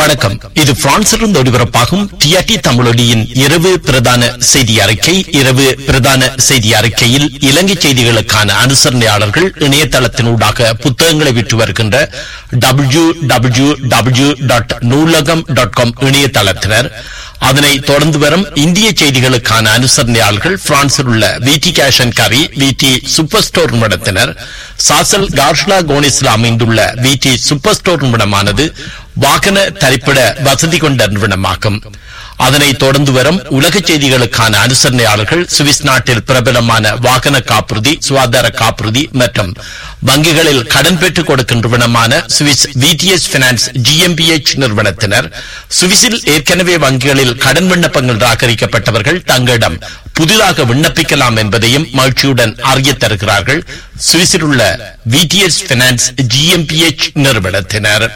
வணக்கம் இது பிரான்சிலிருந்து ஒளிபரப்பாகும் டிஆர்டி தமிழொலியின் இரவு பிரதான செய்தி அறிக்கை இரவு பிரதான செய்தி அறிக்கையில் இலங்கை செய்திகளுக்கான அனுசரணையாளர்கள் இணையதளத்தினூடாக புத்தகங்களை விற்று வருகின்ற W W W dot Noolagam dot com இணையதளத்தினர் அதனை தொடர்ந்து வரும் இந்திய செய்திகளுக்கான அனுசரணையாளர்கள் பிரான்சில் உள்ள விடி கேஷ் அண்ட் கரி விடி சூப்பர் ஸ்டோர் நிறுவனத்தினர் சாசல் கார்ஷ்லா கோனிஸ்ல அமைந்துள்ள விடி சூப்பர் ஸ்டோர் நிறுவனமானது வாகன தரிப்பிட வசதி கொண்ட நிறுவனமாகும் அதனை தொடர்ந்து வரும் உலக செய்திகளுக்கான அனுசரணையாளர்கள் சுவிஸ் நாட்டில் பிரபலமான வாகன காப்புறுதி சுகாதார காப்புறுதி மற்றும் வங்கிகளில் கடன் பெற்றுக் கொடுக்கும் நிறுவனமான சுவிஸ் விடிஎஸ் பினான்ஸ் ஜிஎம்பிஎச் நிறுவனத்தினர் சுவிஸில் ஏற்கனவே வங்கிகளில் கடன் விண்ணப்பங்கள் ராகரிக்கப்பட்டவர்கள் தங்களிடம் புதிதாக விண்ணப்பிக்கலாம் என்பதையும் மகிழ்ச்சியுடன் அறிய தருகிறார்கள் சுவிஸில் உள்ள விடிஎஸ் பினான்ஸ் ஜிஎம்பிஎச் நிறுவனத்தினர்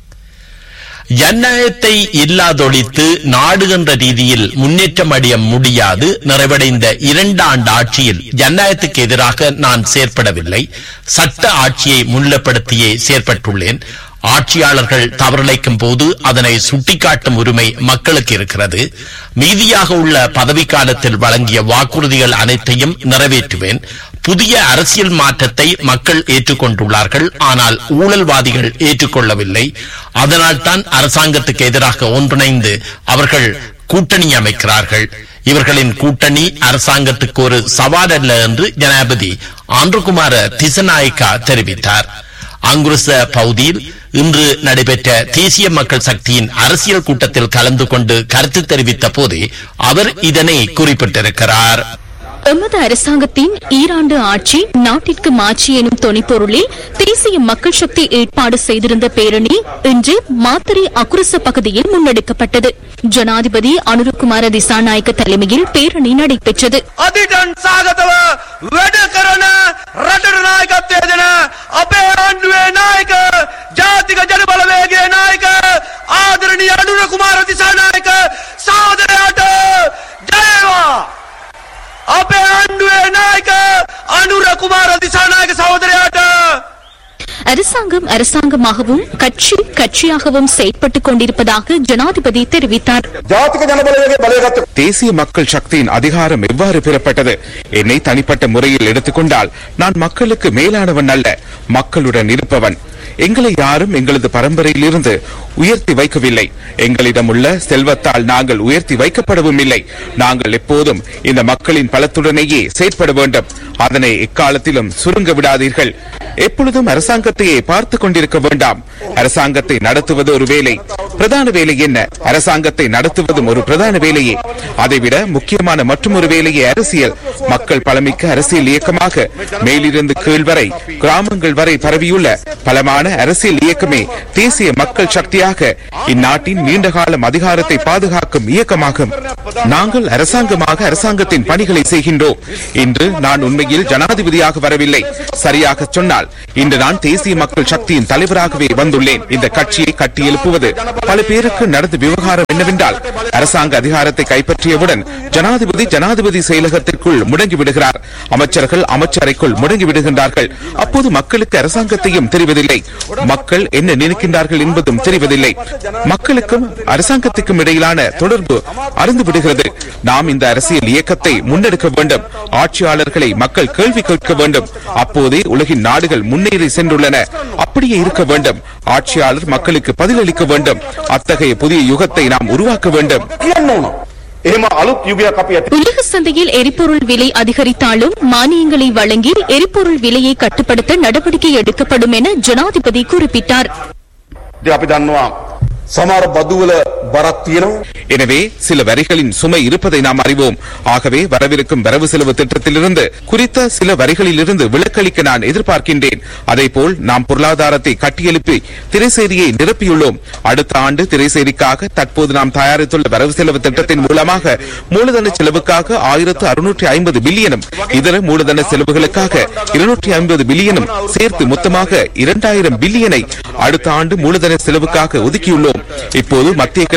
ஜனநாயகத்தை இல்லாதொழித்து நாடு என்ற ரீதியில் முன்னேற்றம் அடைய முடியாது நிறைவடைந்த இரண்டு ஆண்டு ஆட்சியில் ஜனநாயகத்துக்கு எதிராக நான் செயற்படவில்லை சட்ட ஆட்சியை முன்னிலைப்படுத்தியே செயற்பட்டுள்ளேன் ஆட்சியாளர்கள் தவறிழைக்கும் போது அதனை சுட்டிக்காட்டும் உரிமை மக்களுக்கு இருக்கிறது மீதியாக உள்ள பதவிக்காலத்தில் வழங்கிய வாக்குறுதிகள் அனைத்தையும் நிறைவேற்றுவேன் புதிய அரசியல் மாற்றத்தை மக்கள் ஏற்றுக்கொண்டுள்ளார்கள் ஆனால் ஊழல்வாதிகள் ஏற்றுக்கொள்ளவில்லை அதனால்தான் அரசாங்கத்துக்கு எதிராக ஒன்றிணைந்து அவர்கள் கூட்டணி அமைக்கிறார்கள் இவர்களின் கூட்டணி அரசாங்கத்துக்கு ஒரு சவால் அல்ல என்று ஜனாபதி ஆந்திரகுமார திசநாயக்கா தெரிவித்தார் அங்குருச பகுதியில் இன்று நடைபெற்ற தேசிய மக்கள் சக்தியின் அரசியல் கூட்டத்தில் கலந்து கொண்டு கருத்து தெரிவித்த போதே அவர் இதனை குறிப்பிட்டிருக்கிறார் எமது அரசாங்கத்தின் ஈராண்டு ஆட்சி நாட்டிற்கு மாட்சி எனும் தொனிப்பொருளில் தேசிய மக்கள் சக்தி ஏற்பாடு செய்திருந்த பேரணி இன்று மாத்தறை அக்குரச பகுதியில் முன்னெடுக்கப்பட்டது ஜனாதிபதி அனுருகுமார திசாநாயக்க தலைமையில் பேரணி நடைபெற்றது අධිටන් සාගතව වැඩ කරන රටට නායකත්වය දෙන අපේ ආණ්ඩුවේ නායක ජාතික ජනබලවේගේ නායක ආදරණීය අනුර කුමාර දිසානායක සහෝදරයාට ජයවා අපේ ආණ්ඩුවේ නායක අනුර කුමාර දිසානායක සහෝදරයාට அரசாங்கம் அரசாங்கமாகவும் கட்சி கட்சியாகவும் செயற்பட்டுக் கொண்டிருப்பதாக ஜனாதிபதி தெரிவித்தார் ජාතික ජනබලවේගේ බලයගත්ත தேசிய மக்கள் சக்தியின் அதிகாரம் எவ்வாறு பெறப்பட்டது என்னை தனிப்பட்ட முறையில் எடுத்துக்கொண்டால் நான் மக்களுக்கு மேலானவன் அல்ல மக்களுடன் இருப்பவன் எங்களை யாரும் எங்களது பரம்பரையிலிருந்து உயர்த்தி வைக்கவில்லை எங்களிடம் உள்ள செல்வத்தால் நாங்கள் உயர்த்தி வைக்கப்படவும் இல்லை நாங்கள் எப்போதும் இந்த மக்களின் பலத்துடனேயே செயற்பட வேண்டும் அதனை எக்காலத்திலும் சுருங்க விடாதீர்கள் எப்பொழுதும் அரசாங்கத்தையே பார்த்துக் கொண்டிருக்க வேண்டாம் அரசாங்கத்தை நடத்துவது ஒரு வேலை பிரதான வேலை என்ன அரசாங்கத்தை நடத்துவதும் ஒரு பிரதான வேலையே அதைவிட முக்கியமான மற்றொரு வேலையே அரசியல் மக்கள் பலமிக்க அரசியல் இயக்கமாக மேலிருந்து கீழ் வரை கிராமங்கள் வரை பரவியுள்ள பலமான அரசியல் இயக்கமே தேசிய மக்கள் சக்தியாக இந்நாட்டின் நீண்டகாலம் அதிகாரத்தை பாதுகாக்கும் இயக்கமாகும் நாங்கள் அரசாங்கமாக அரசாங்கத்தின் பணிகளை செய்கின்றோம் இன்று நான் உண்மையில் ஜனாதிபதியாக வரவில்லை சரியாக சொன்னால் இன்று நான் தேசிய மக்கள் சக்தியின் தலைவராகவே வந்துள்ளேன் இந்த கட்சியை கட்டியெழுப்புவது பல பேருக்கு நடந்த விவகாரம் என்னவென்றால் அரசாங்க அதிகாரத்தை கைப்பற்றியவுடன் ஜனாதிபதி ஜனாதிபதி செயலகத்திற்குள் முடங்கி விடுகிறார் அமைச்சர்கள் அமைச்சரைக்குள் முடங்கி விடுகின்றார்கள் அப்போது மக்களுக்கு அரசாங்கத்தையும் தெரிவதில்லை மக்கள் என்ன நினைக்கின்றார்கள் என்பதும் தெரிவதில்லை மக்களுக்கும் அரசாங்கத்துக்கும் இடையிலான தொடர்பு அருந்து விடுகிறது நாம் இந்த அரசியல் இயக்கத்தை முன்னெடுக்க வேண்டும் ஆட்சியாளர்களை மக்கள் கேள்வி கேட்க வேண்டும் அப்போதே உலகின் நாடுகள் முன்னேறி சென்றுள்ளன அப்படியே இருக்க வேண்டும் ஆட்சியாளர் மக்களுக்கு பதிலளிக்க வேண்டும் அத்தகைய புதிய யுகத்தை நாம் உருவாக்க வேண்டும் කියන්න ඕන. එහෙම අලුත් යුගයක් අපි ඇති உலக சந்தையில் எரிபொருள் விலை அதிகரித்தாலும் மானியங்களை வழங்கி எரிபொருள் விலையை கட்டுப்படுத்த நடவடிக்கை எடுக்கப்படும் என ஜனாதிபதி குறிப்பிட்டார் ඉතින් අපි දන්නවා සමහර බදුවල බරක් තියෙනවා. எனவே சில வரிகளின் சுமை இருப்பதை நாம் அறிவோம் ஆகவே வரவிருக்கும் வரவு செலவு திட்டத்திலிருந்து குறித்த சில வரிகளிலிருந்து விலக்களிக்க நான் எதிர்பார்க்கின்றேன் அதேபோல் நாம் பொருளாதாரத்தை கட்டியெழுப்பி திரைசேரியை நிரப்பியுள்ளோம் அடுத்த ஆண்டு திரைசேரிக்காக தற்போது நாம் தயாரித்துள்ள வரவு செலவு திட்டத்தின் மூலமாக மூலதன செலவுக்காக ஆயிரத்து அறுநூற்றி ஐம்பது பில்லியனும் இதர மூலதன செலவுகளுக்காக இருநூற்றி ஐம்பது பில்லியனும் சேர்த்து மொத்தமாக இரண்டாயிரம் பில்லியனை அடுத்த ஆண்டு மூலதன செலவுக்காக ஒதுக்கியுள்ளோம் இப்போது மத்திய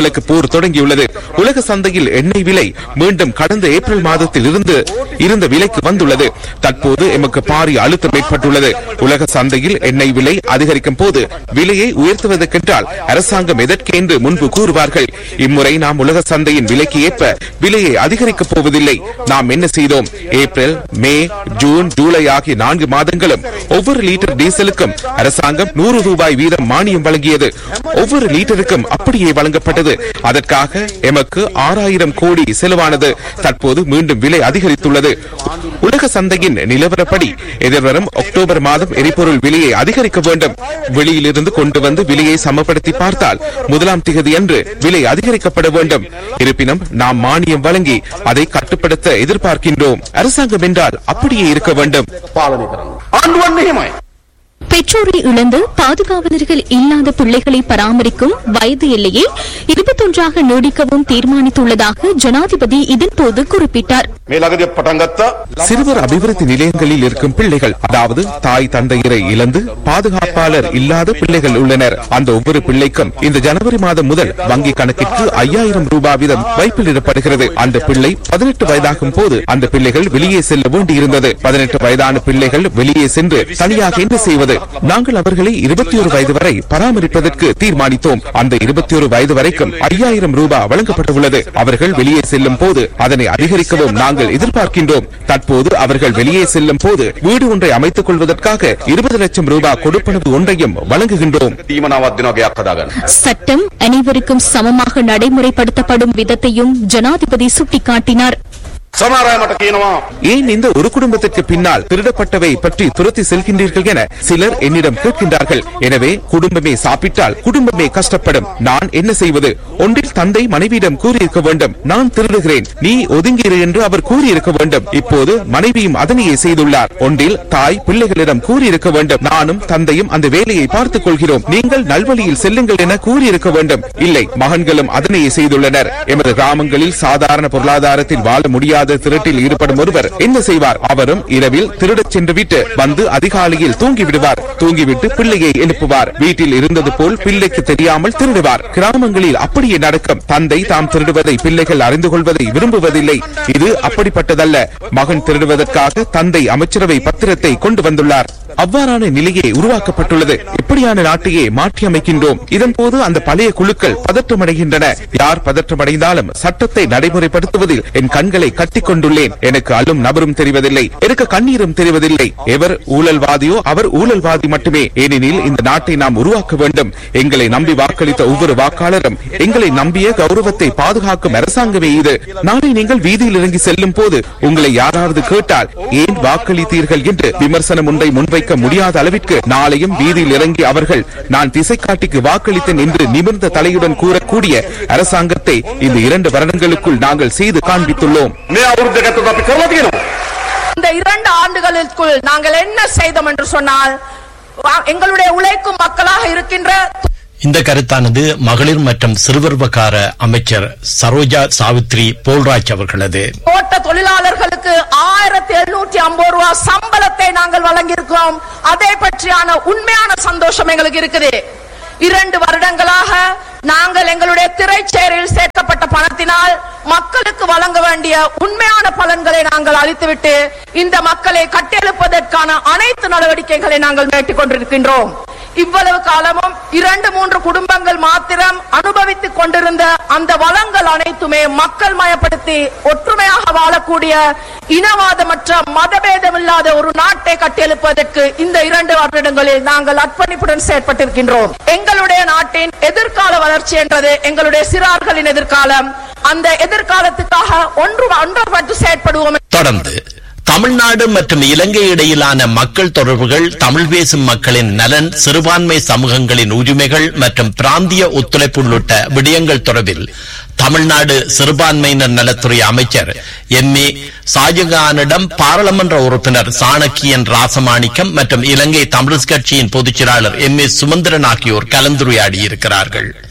கிழக்கு போர் தொடங்கியுள்ளது உலக சந்தையில் எண்ணெய் விலை மீண்டும் கடந்த ஏப்ரல் மாதத்தில் இருந்து இருந்த விலைக்கு வந்துள்ளது தற்போது எமக்கு பாரிய அழுத்தம் ஏற்பட்டுள்ளது உலக சந்தையில் எண்ணெய் விலை அதிகரிக்கும் போது விலையை உயர்த்துவதற்கென்றால் அரசாங்கம் எதற்கு என்று முன்பு கூறுவார்கள் இம்முறை நாம் உலக சந்தையின் விலைக்கு ஏற்ப விலையை அதிகரிக்கப் போவதில்லை நாம் என்ன செய்தோம் ஏப்ரல் மே ஜூன் ஜூலை ஆகிய நான்கு மாதங்களும் ஒவ்வொரு லிட்டர் டீசலுக்கும் அரசாங்கம் நூறு ரூபாய் வீதம் மானியம் வழங்கியது ஒவ்வொரு லிட்டருக்கும் அப்படியே வழங்கப்பட்டது அதற்காக எமக்கு ஆறாயிரம் கோடி செலவானது தற்போது மீண்டும் விலை அதிகரித்துள்ளது உலக சந்தையின் நிலவரப்படி எதிர்வரும் அக்டோபர் மாதம் எரிபொருள் விலையை அதிகரிக்க வேண்டும் வெளியிலிருந்து கொண்டு வந்து விலையை சமப்படுத்தி பார்த்தால் முதலாம் திகதி அன்று விலை அதிகரிக்கப்பட வேண்டும் இருப்பினும் நாம் மானியம் வழங்கி அதை கட்டுப்படுத்த எதிர்பார்க்கின்றோம் அரசாங்கம் என்றால் அப்படியே இருக்க வேண்டும் පාලනය කරන්න. ආණ්ඩුවන් මෙහෙමයි. பெற்றோரை இழந்து பாதுகாவலர்கள் இல்லாத பிள்ளைகளை பராமரிக்கும் வயது எல்லையை இருபத்தொன்றாக நீடிக்கவும் தீர்மானித்துள்ளதாக ஜனாதிபதி இதன்போது குறிப்பிட்டார் මේ ළඟදී පටන් ගත්තා சிறுவர் அபிவிருத்தி நிலையங்களில் இருக்கும் பிள்ளைகள் அதாவது தாய் தந்தையரை இழந்து பாதுகாப்பாளர் இல்லாத பிள்ளைகள் உள்ளனர் அந்த ஒவ்வொரு பிள்ளைக்கும் இந்த ஜனவரி மாதம் முதல் வங்கி கணக்கிற்கு ஐயாயிரம் ரூபாய் வீதம் வைப்பிலிடப்படுகிறது அந்த பிள்ளை பதினெட்டு வயதாகும் போது அந்த பிள்ளைகள் வெளியே செல்ல வேண்டியிருந்தது பதினெட்டு வயதான பிள்ளைகள் வெளியே சென்று தனியாக என்ன செய்வது நாங்கள் அவர்களை இருபத்தி ஒரு வயது வரை பராமரிப்பதற்கு தீர்மானித்தோம் அந்த இருபத்தி ஒரு வயது வரைக்கும் ஐயாயிரம் ரூபாய் வழங்கப்பட்டுள்ளது அவர்கள் வெளியே செல்லும் போது அதனை அதிகரிக்கவும் நாங்கள் எதிர்பார்க்கின்றோம் தற்போது அவர்கள் வெளியே செல்லும் போது வீடு ஒன்றை அமைத்துக் கொள்வதற்காக இருபது லட்சம் ரூபாய் கொடுப்பனவு ஒன்றையும் வழங்குகின்றோம் දීමනාවත් දෙනවා ගයක් හදාගන්න. சட்டம் அனைவருக்கும் சமமாக நடைமுறைப்படுத்தப்படும் விதத்தையும் ஜனாதிபதி சுட்டிக்காட்டினார் සමහර අය මට කියනවා ஏன் இந்த ஒரு குடும்பத்திற்கு பின்னால் திருடப்பட்டவை பற்றி துரத்தி செல்கின்றீர்கள் என சிலர் என்னிடம் கேட்கின்றார்கள் எனவே குடும்பமே சாப்பிட்டால் குடும்பமே கஷ்டப்படும் நான் என்ன செய்வது ஒன்றில் தந்தை மனைவியிடம் கூறியிருக்க வேண்டும் நான் திருடுகிறேன் நீ ஒதுங்கிரு என்று அவர் கூறியிருக்க வேண்டும் இப்போது மனைவியும் அதனையே செய்துள்ளார் ஒன்றில் தாய் பிள்ளைகளிடம் கூறியிருக்க வேண்டும் நானும் தந்தையும் அந்த வேலையை பார்த்துக் கொள்கிறோம் நீங்கள் நல்வழியில் செல்லுங்கள் என கூறியிருக்க வேண்டும் இல்லை மகன்களும் அதனையே செய்துள்ளனர் எமது கிராமங்களில் சாதாரண பொருளாதாரத்தில் வாழ முடியாத திருட்டில் ஈடுபடும் ஒருவர் என்ன செய்வார் அவரும் இரவில் திருடச் சென்றுவிட்டு வந்து அதிகாலையில் தூங்கி விடுவார் தூங்கிவிட்டு பிள்ளையை எழுப்புவார் வீட்டில் இருந்தது போல் பிள்ளைக்கு தெரியாமல் திருடுவார் கிராமங்களில் அப்படியே நடக்கும் தந்தை தாம் திருடுவதை பிள்ளைகள் அறிந்து கொள்வதை விரும்புவதில்லை இது அப்படிப்பட்டதல்ல மகன் திருடுவதற்காக தந்தை அமைச்சரவை பத்திரத்தை கொண்டு வந்துள்ளார் அவ்வாறான நிலையே உருவாக்கப்பட்டுள்ளது இப்படியான நாட்டையே மாற்றி அமைக்கின்றோம் இதன் போது அந்த பழைய குழுக்கள் பதற்றமடைகின்றன யார் பதற்றமடைந்தாலும் சட்டத்தை நடைமுறைப்படுத்துவதில் என் கண்களை கட்டிக் கொண்டுள்ளேன் எனக்கு அல்லும் நபரும் தெரிவதில்லை எனக்கு கண்ணீரும் தெரிவதில்லை எவர் ஊழல்வாதியோ அவர் ஊழல்வாதி மட்டுமே ஏனெனில் இந்த நாட்டை நாம் உருவாக்க வேண்டும் எங்களை நம்பி வாக்களித்த ஒவ்வொரு வாக்காளரும் எங்களை நம்பிய கௌரவத்தை பாதுகாக்கும் அரசாங்கமே இது நாளை நீங்கள் வீதியில் இறங்கி செல்லும் போது உங்களை யாராவது கேட்டால் ஏன் வாக்களித்தீர்கள் என்று விமர்சனம் ஒன்றை முன்வைக்க முடியாத அளவிற்கு நாளையும் வீதியில் இறங்கி அவர்கள் நான் திசை காட்டிக்கு வாக்களித்தேன் என்று நிமிர்ந்த தலையுடன் கூறக்கூடிய அரசாங்கத்தை இந்த இரண்டு வருடங்களுக்குள் நாங்கள் செய்து காண்பித்துள்ளோம் මේ අවුරුද්ද ගත්තොත් අපි කරලා තියෙනවා. இந்த இரண்டு ஆண்டுகளுக்குள் நாங்கள் என்ன செய்தோம் என்று சொன்னால் வா- எங்களுடைய உழைக்கும் மக்களாக இருக்கின்ற இந்த கருத்தானது மகளிர் மற்றும் சிறுவர் விவகார அமைச்சர் சரோஜா சாவித்ரி போல்ராஜ் அவர்களது தோட்ட தொழிலாளர்களுக்கு ஆயிரத்தி எழுநூற்றி ஐம்பது ரூபாய் சம்பளத்தை நாங்கள் வழங்கியிருக்கிறோம் அதை பற்றியான உண்மையான சந்தோஷம் எங்களுக்கு இருக்குது இரண்டு வருடங்களாக நாங்கள் எங்களுடைய திரைச்சேரில் சேர்க்கப்பட்ட பணத்தினால் மக்களுக்கு வழங்க வேண்டிய உண்மையான பலன்களை நாங்கள் அளித்துவிட்டு இந்த மக்களை கட்டியெழுப்பதற்கான அனைத்து நடவடிக்கைகளை நாங்கள் மேற்கொண்டிருக்கின்றோம் கொண்டிருக்கின்றோம் இவ்வளவு காலமும் இரண்டு மூன்று குடும்பங்கள் மாத்திரம் அனுபவித்துக் கொண்டிருந்த அந்த வளங்கள் அனைத்துமே மக்கள் மயப்படுத்தி ஒற்றுமையாக வாழக்கூடிய இனவாதமற்ற மதபேதமில்லாத ஒரு நாட்டை கட்டியெழுப்பதற்கு இந்த இரண்டு வருடங்களில் நாங்கள் அர்ப்பணிப்புடன் செயற்பட்டிருக்கின்றோம் எங்களுடைய நாட்டின் எதிர்கால வளர்ச்சி என்றது எங்களுடைய சிறார்களின் எதிர்காலம் அந்த எதிர்காலத்துக்காக ஒன்று ஒன்றுபட்டு செயற்படுவோம் தொடர்ந்து தமிழ்நாடு மற்றும் இலங்கை இடையிலான மக்கள் தொடர்புகள் தமிழ் பேசும் மக்களின் நலன் சிறுபான்மை சமூகங்களின் உரிமைகள் மற்றும் பிராந்திய ஒத்துழைப்பு உள்ளிட்ட விடயங்கள் தொடர்பில் தமிழ்நாடு சிறுபான்மையினர் நலத்துறை அமைச்சர் எம் ஏ ஷாஜகானிடம் பாராளுமன்ற உறுப்பினர் சாணக்கியன் ராசமாணிக்கம் மற்றும் இலங்கை தமிழர் கட்சியின் பொதுச் செயலாளர் எம் ஏ சுமந்திரன் ஆகியோர் கலந்துரையாடியிருக்கிறார்கள்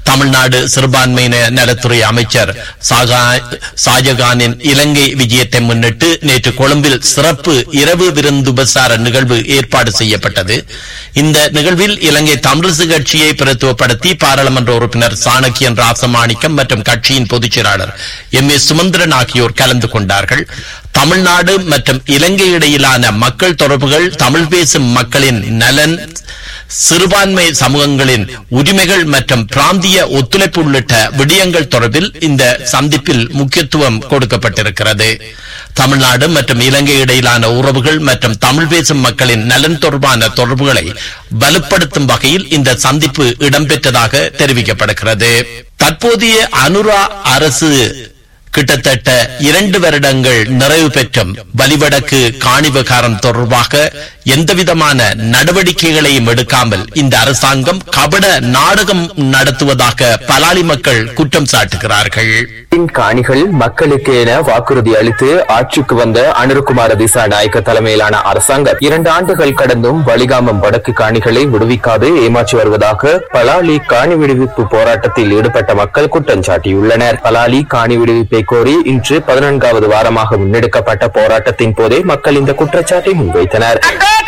தமிழ்நாடு சிறுபான்மையின நலத்துறை அமைச்சர் சாகா- ஷாஜகானின் இலங்கை விஜயத்தை முன்னிட்டு நேற்று கொழும்பில் சிறப்பு இரவு விருந்துபசார நிகழ்வு ஏற்பாடு செய்யப்பட்டது இந்த நிகழ்வில் இலங்கை தமிழிசு கட்சியை பிரத்துவப்படுத்தி பாராளுமன்ற உறுப்பினர் சாணக்கியன் ராசமாணிக்கம் மற்றும் கட்சியின் பொதுச் செயலாளர் எம் ஏ சுமந்திரன் ஆகியோர் கலந்து கொண்டார்கள் தமிழ்நாடு மற்றும் இலங்கை இடையிலான மக்கள் தொடர்புகள் தமிழ் பேசும் மக்களின் நலன் சிறுபான்மை சமூகங்களின் உரிமைகள் மற்றும் பிராந்திய ஒத்துழைப்பு உள்ளிட்ட விடயங்கள் தொடர்பில் இந்த சந்திப்பில் முக்கியத்துவம் கொடுக்கப்பட்டிருக்கிறது தமிழ்நாடு மற்றும் இலங்கை இடையிலான உறவுகள் மற்றும் தமிழ் பேசும் மக்களின் நலன் தொடர்பான தொடர்புகளை வலுப்படுத்தும் வகையில் இந்த சந்திப்பு இடம்பெற்றதாக தெரிவிக்கப்படுகிறது தற்போதைய அனுரா அரசு கிட்டத்தட்ட இரண்டு வருடங்கள் நிறைவு பெற்றும் வலிவடக்கு காணி விகாரம் தொடர்பாக எந்தவிதமான நடவடிக்கைகளையும் எடுக்காமல் இந்த அரசாங்கம் கபட நாடகம் நடத்துவதாக பலாலி மக்கள் குற்றம் சாட்டுகிறார்கள் காணிகள் மக்களுக்கு என வாக்குறுதி அளித்து ஆட்சிக்கு வந்த அனுருகுமார திசாநாயக்க தலைமையிலான அரசாங்கம் இரண்டு ஆண்டுகள் கடந்தும் வலிகாமம் வடக்கு காணிகளை விடுவிக்காது ஏமாற்றி வருவதாக பலாலி காணி விடுவிப்பு போராட்டத்தில் ஈடுபட்ட மக்கள் குற்றம் சாட்டியுள்ளனர் பலாலி காணி விடுவிப்பை கோரி இன்று பதினான்காவது வாரமாக முன்னெடுக்கப்பட்ட போராட்டத்தின் போதே மக்கள் இந்த குற்றச்சாட்டை முன்வைத்தனர்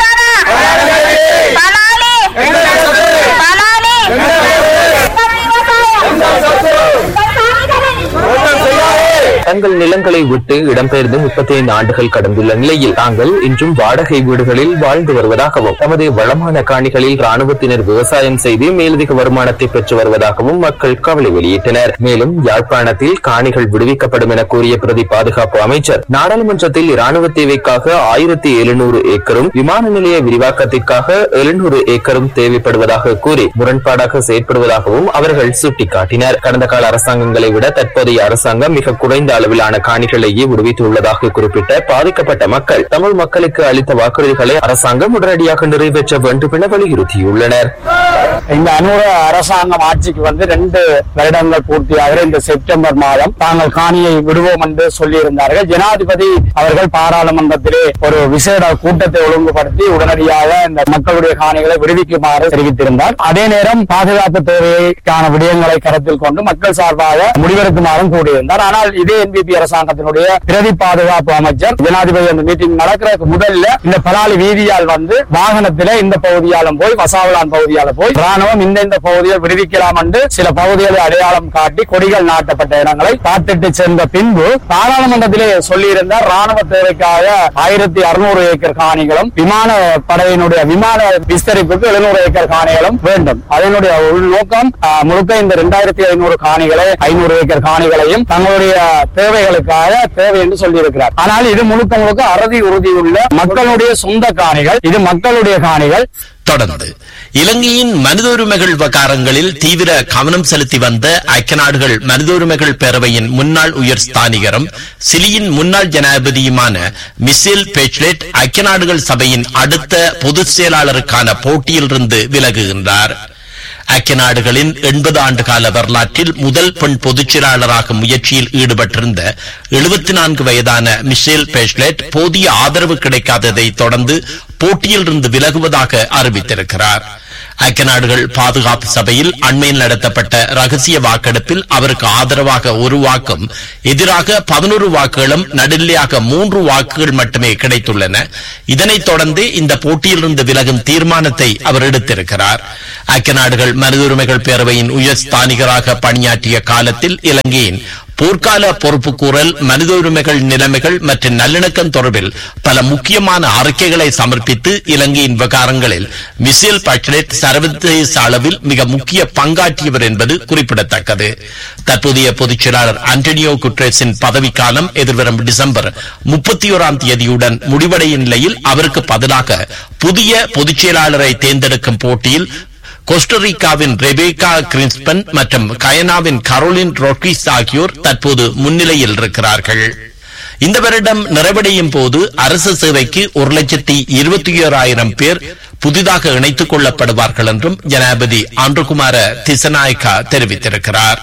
தங்கள் நிலங்களை விட்டு இடம்பெயர்ந்து முப்பத்தி ஐந்து ஆண்டுகள் கடந்துள்ள நிலையில் தாங்கள் இன்றும் வாடகை வீடுகளில் வாழ்ந்து வருவதாகவும் தமது வளமான காணிகளில் ராணுவத்தினர் விவசாயம் செய்து மேலதிக வருமானத்தை பெற்று வருவதாகவும் மக்கள் கவலை வெளியிட்டனர் மேலும் யாழ்ப்பாணத்தில் காணிகள் விடுவிக்கப்படும் என கூறிய பிரதி பாதுகாப்பு அமைச்சர் நாடாளுமன்றத்தில் ராணுவ தேவைக்காக ஆயிரத்தி எழுநூறு ஏக்கரும் விமான நிலைய விரிவாக்கத்திற்காக எழுநூறு ஏக்கரும் தேவைப்படுவதாக கூறி முரண்பாடாக செயற்படுவதாகவும் அவர்கள் சுட்டிக்காட்டினர் கடந்த கால அரசாங்கங்களை விட தற்போதைய அரசாங்கம் மிக குறைந்த அளவிலான காணிகளையே விடுவித்துள்ளதாக குறிப்பிட்ட பாதிக்கப்பட்ட மக்கள் தமிழ் மக்களுக்கு அளித்த வாக்குறுதிகளை அரசாங்கம் உடனடியாக நிறைவேற்ற வேண்டும் என வலியுறுத்தியுள்ளனர் இந்த அனுர அரசாங்கம் ஆட்சிக்கு வந்து ரெண்டு வருடங்கள் பூர்த்தியாகிற இந்த செப்டம்பர் மாதம் தாங்கள் காணியை விடுவோம் என்று சொல்லியிருந்தார்கள் ஜனாதிபதி அவர்கள் பாராளுமன்றத்திலே ஒரு விசேட கூட்டத்தை ஒழுங்குபடுத்தி உடனடியாக இந்த மக்களுடைய காணிகளை விடுவிக்குமாறு தெரிவித்திருந்தார் அதே நேரம் பாதுகாப்பு தேவைக்கான விடயங்களை கருத்தில் கொண்டு மக்கள் சார்பாக முடிவெடுக்குமாறும் கூறியிருந்தார் ஆனால் இதே என்பிபி அரசாங்கத்தினுடைய பிரதி பாதுகாப்பு அமைச்சர் ஜனாதிபதி அந்த மீட்டிங் நடக்கிறதுக்கு முதல்ல இந்த பலாலி வீதியால் வந்து வாகனத்திலே இந்த பகுதியாலும் போய் வசாவலான் பகுதியால போய் ராணுவம் இந்த இந்த பகுதியை விடுவிக்கலாம் என்று சில பகுதிகளை அடையாளம் காட்டி கொடிகள் நாட்டப்பட்ட இடங்களை பார்த்துட்டு சென்ற பின்பு பாராளுமன்றத்திலே சொல்லியிருந்தார் ராணுவ தேவைக்காக ஆயிரத்தி அறுநூறு ஏக்கர் காணிகளும் விமான படையினுடைய விமான விஸ்தரிப்புக்கு எழுநூறு ஏக்கர் காணிகளும் வேண்டும் அதனுடைய உள்நோக்கம் ஆஹ், முழுக்க இந்த இரண்டாயிரத்தி ஐநூறு காணிகளை ஐநூறு ஏக்கர் காணிகளையும் தங்களுடைய தேவைகளுக்காக தேவை என்று சொல்லியிருக்கிறார் ஆனால் இது முழுக்க முழுக்க அறுதி உறுதியுள்ள மக்களுடைய சொந்த காணிகள் இது மக்களுடைய காணிகள் தொடர்ந்து இலங்கையின் மனித உரிமைகள் விவகாரங்களில் தீவிர கவனம் செலுத்தி வந்த ஐக்கிய நாடுகள் மனித உரிமைகள் பேரவையின் முன்னாள் உயர் ஸ்தானிகரும் சிலியின் முன்னாள் ஜனாதிபதியுமான மிசேல் பேச்லெட் ஐக்கிய நாடுகள் சபையின் அடுத்த பொதுச் செயலாளருக்கான போட்டியிலிருந்து விலகுகின்றார் ஐக்கிய நாடுகளின் எண்பது ஆண்டு கால வரலாற்றில் முதல் பெண் பொதுச் செயலாளராக முயற்சியில் ஈடுபட்டிருந்த எழுபத்தி நான்கு வயதான மிஷேல் பேஷ்லெட் போதிய ஆதரவு கிடைக்காததை தொடர்ந்து போட்டியிலிருந்து விலகுவதாக அறிவித்திருக்கிறார் ஐக்கிய நாடுகள் பாதுகாப்பு சபையில் அண்மையில் நடத்தப்பட்ட ரகசிய வாக்கெடுப்பில் அவருக்கு ஆதரவாக ஒரு வாக்கும் எதிராக பதினோரு வாக்குகளும் நடுநிலையாக மூன்று வாக்குகள் மட்டுமே கிடைத்துள்ளன இதனைத் தொடர்ந்து இந்த போட்டியிலிருந்து விலகும் தீர்மானத்தை அவர் எடுத்திருக்கிறார் ஐக்கிய நாடுகள் மனித உரிமைகள் பேரவையின் உயர் ஸ்தானிகராக பணியாற்றிய காலத்தில் இலங்கையின் போர்க்கால பொறுப்புக்கூறல் மனித உரிமைகள் நிலைமைகள் மற்றும் நல்லிணக்கம் தொடர்பில் பல முக்கியமான அறிக்கைகளை சமர்ப்பித்து இலங்கையின் விவகாரங்களில் மிசேல் பட்லெட் சர்வதேச அளவில் மிக முக்கிய பங்காற்றியவர் என்பது குறிப்பிடத்தக்கது தற்போதைய பொதுச் செயலாளர் ஆண்டனியோ குட்ரேஸின் பதவிக்காலம் எதிர்வரும் டிசம்பர் முப்பத்தி ஓராம் தேதியுடன் முடிவடையும் நிலையில் அவருக்கு பதிலாக புதிய பொதுச் செயலாளரை தேர்ந்தெடுக்கும் போட்டியில் கோஸ்டரிக்காவின் ரெபேகா கிரின்ஸ்பன் மற்றும் கயனாவின் கரோலின் ரோட்ரிஸ் ஆகியோர் தற்போது முன்னிலையில் இருக்கிறார்கள் இந்த வருடம் நிறைவடையும் போது அரசு சேவைக்கு ஒரு லட்சத்தி இருபத்தி ஓராயிரம் பேர் புதிதாக இணைத்துக் கொள்ளப்படுவார்கள் என்றும் ஜனாதிபதி ஆண்டுகுமார திசநாயக்கா தெரிவித்திருக்கிறார்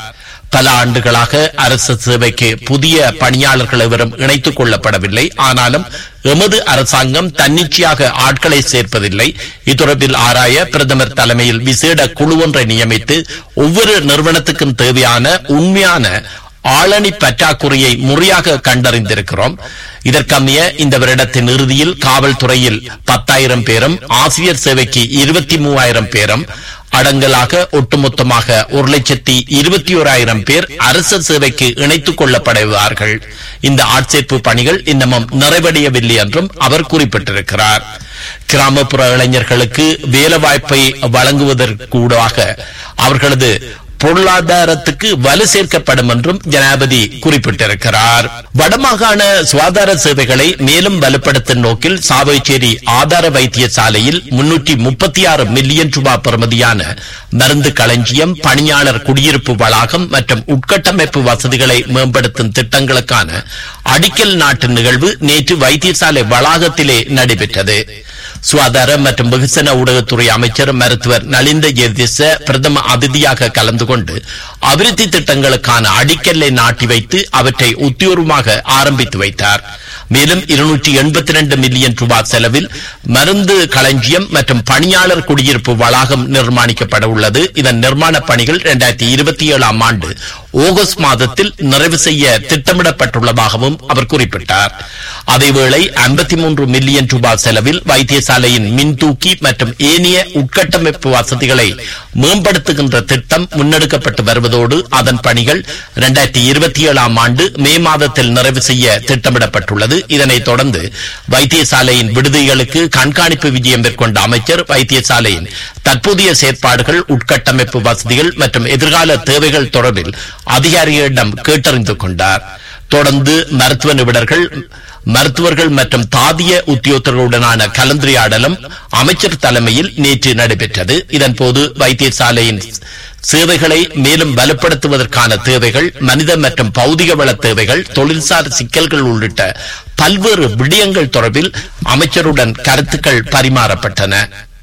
பல ஆண்டுகளாக அரசு சேவைக்கு புதிய பணியாளர்கள் எவரும் இணைத்துக் கொள்ளப்படவில்லை ஆனாலும் எமது அரசாங்கம் தன்னிச்சையாக ஆட்களை சேர்ப்பதில்லை இத்தொடர்பில் ஆராய பிரதமர் தலைமையில் விசேட குழு ஒன்றை நியமித்து ஒவ்வொரு நிறுவனத்துக்கும் தேவையான உண்மையான ஆளணி பற்றாக்குறையை முறையாக கண்டறிந்திருக்கிறோம் இதற்கமைய இந்த வருடத்தின் இறுதியில் காவல்துறையில் பத்தாயிரம் பேரும் ஆசிரியர் சேவைக்கு இருபத்தி மூவாயிரம் பேரும் அடங்கலாக ஒட்டுமொத்தமாக ஒரு லட்சத்தி இருபத்தி ஓராயிரம் பேர் அரசு சேவைக்கு இணைத்துக் கொள்ளப்படுவார்கள் இந்த ஆட்சேர்ப்பு பணிகள் இன்னமும் நிறைவடையவில்லை என்றும் அவர் குறிப்பிட்டிருக்கிறார் கிராமப்புற இளைஞர்களுக்கு வேலைவாய்ப்பை வழங்குவதற்கூடாக அவர்களது பொருளாதாரத்துக்கு வலு சேர்க்கப்படும் என்றும் ஜனாபதி குறிப்பிட்டிருக்கிறார் வடமாகாண சுகாதார சேவைகளை மேலும் வலுப்படுத்தும் நோக்கில் சாவைச்சேரி ஆதார வைத்தியசாலையில் முன்னூற்றி முப்பத்தி ஆறு மில்லியன் ரூபாய் பெறுமதியான மருந்து களஞ்சியம் பணியாளர் குடியிருப்பு வளாகம் மற்றும் உட்கட்டமைப்பு வசதிகளை மேம்படுத்தும் திட்டங்களுக்கான அடிக்கல் நாட்டு நிகழ்வு நேற்று வைத்தியசாலை வளாகத்திலே நடைபெற்றது சுகாதார மற்றும் வெகுசன ஊடகத்துறை அமைச்சர் மருத்துவர் நலிந்த ஜெயதிச பிரதம அதிதியாக கலந்து கொண்டு அபிவிருத்தி திட்டங்களுக்கான அடிக்கல்லை நாட்டி வைத்து அவற்றை உத்தியோகமாக ஆரம்பித்து வைத்தார் மேலும் இருநூற்றி எண்பத்தி ரெண்டு மில்லியன் ரூபாய் செலவில் மருந்து களஞ்சியம் மற்றும் பணியாளர் குடியிருப்பு வளாகம் நிர்மாணிக்கப்பட உள்ளது இதன் நிர்மாண பணிகள் இரண்டாயிரத்தி இருபத்தி ஏழாம் ஆண்டு ஆகஸ்ட் மாதத்தில் நிறைவு செய்ய திட்டமிடப்பட்டுள்ளதாகவும் அவர் குறிப்பிட்டார் அதேவேளை ஐம்பத்தி மூன்று மில்லியன் ரூபாய் செலவில் வைத்தியசாலையின் மின்தூக்கி மற்றும் ஏனைய உட்கட்டமைப்பு வசதிகளை மேம்படுத்துகின்ற திட்டம் முன்னெடுக்கப்பட்டு வருவதோடு அதன் பணிகள் இரண்டாயிரத்தி இருபத்தி ஏழாம் ஆண்டு மே மாதத்தில் நிறைவு செய்ய திட்டமிடப்பட்டுள்ளது இதனைத் தொடர்ந்து வைத்தியசாலையின் விடுதிகளுக்கு கண்காணிப்பு விஜயம் மேற்கொண்ட அமைச்சர் வைத்தியசாலையின் தற்போதைய செயற்பாடுகள் உட்கட்டமைப்பு வசதிகள் மற்றும் எதிர்கால தேவைகள் தொடர்பில் அதிகாரிகளிடம் கேட்டறிந்து கொண்டார் தொடர்ந்து மருத்துவ நிபுணர்கள் மருத்துவர்கள் மற்றும் தாதிய உத்தியோகத்தர்களுடனான கலந்துரையாடலும் அமைச்சர் தலைமையில் நேற்று நடைபெற்றது இதன்போது வைத்தியசாலையின் சேவைகளை மேலும் பலப்படுத்துவதற்கான தேவைகள் மனித மற்றும் பௌதிக வள தேவைகள் தொழில்சார் சிக்கல்கள் உள்ளிட்ட பல்வேறு விடயங்கள் தொடர்பில் அமைச்சருடன் கருத்துக்கள் பரிமாறப்பட்டன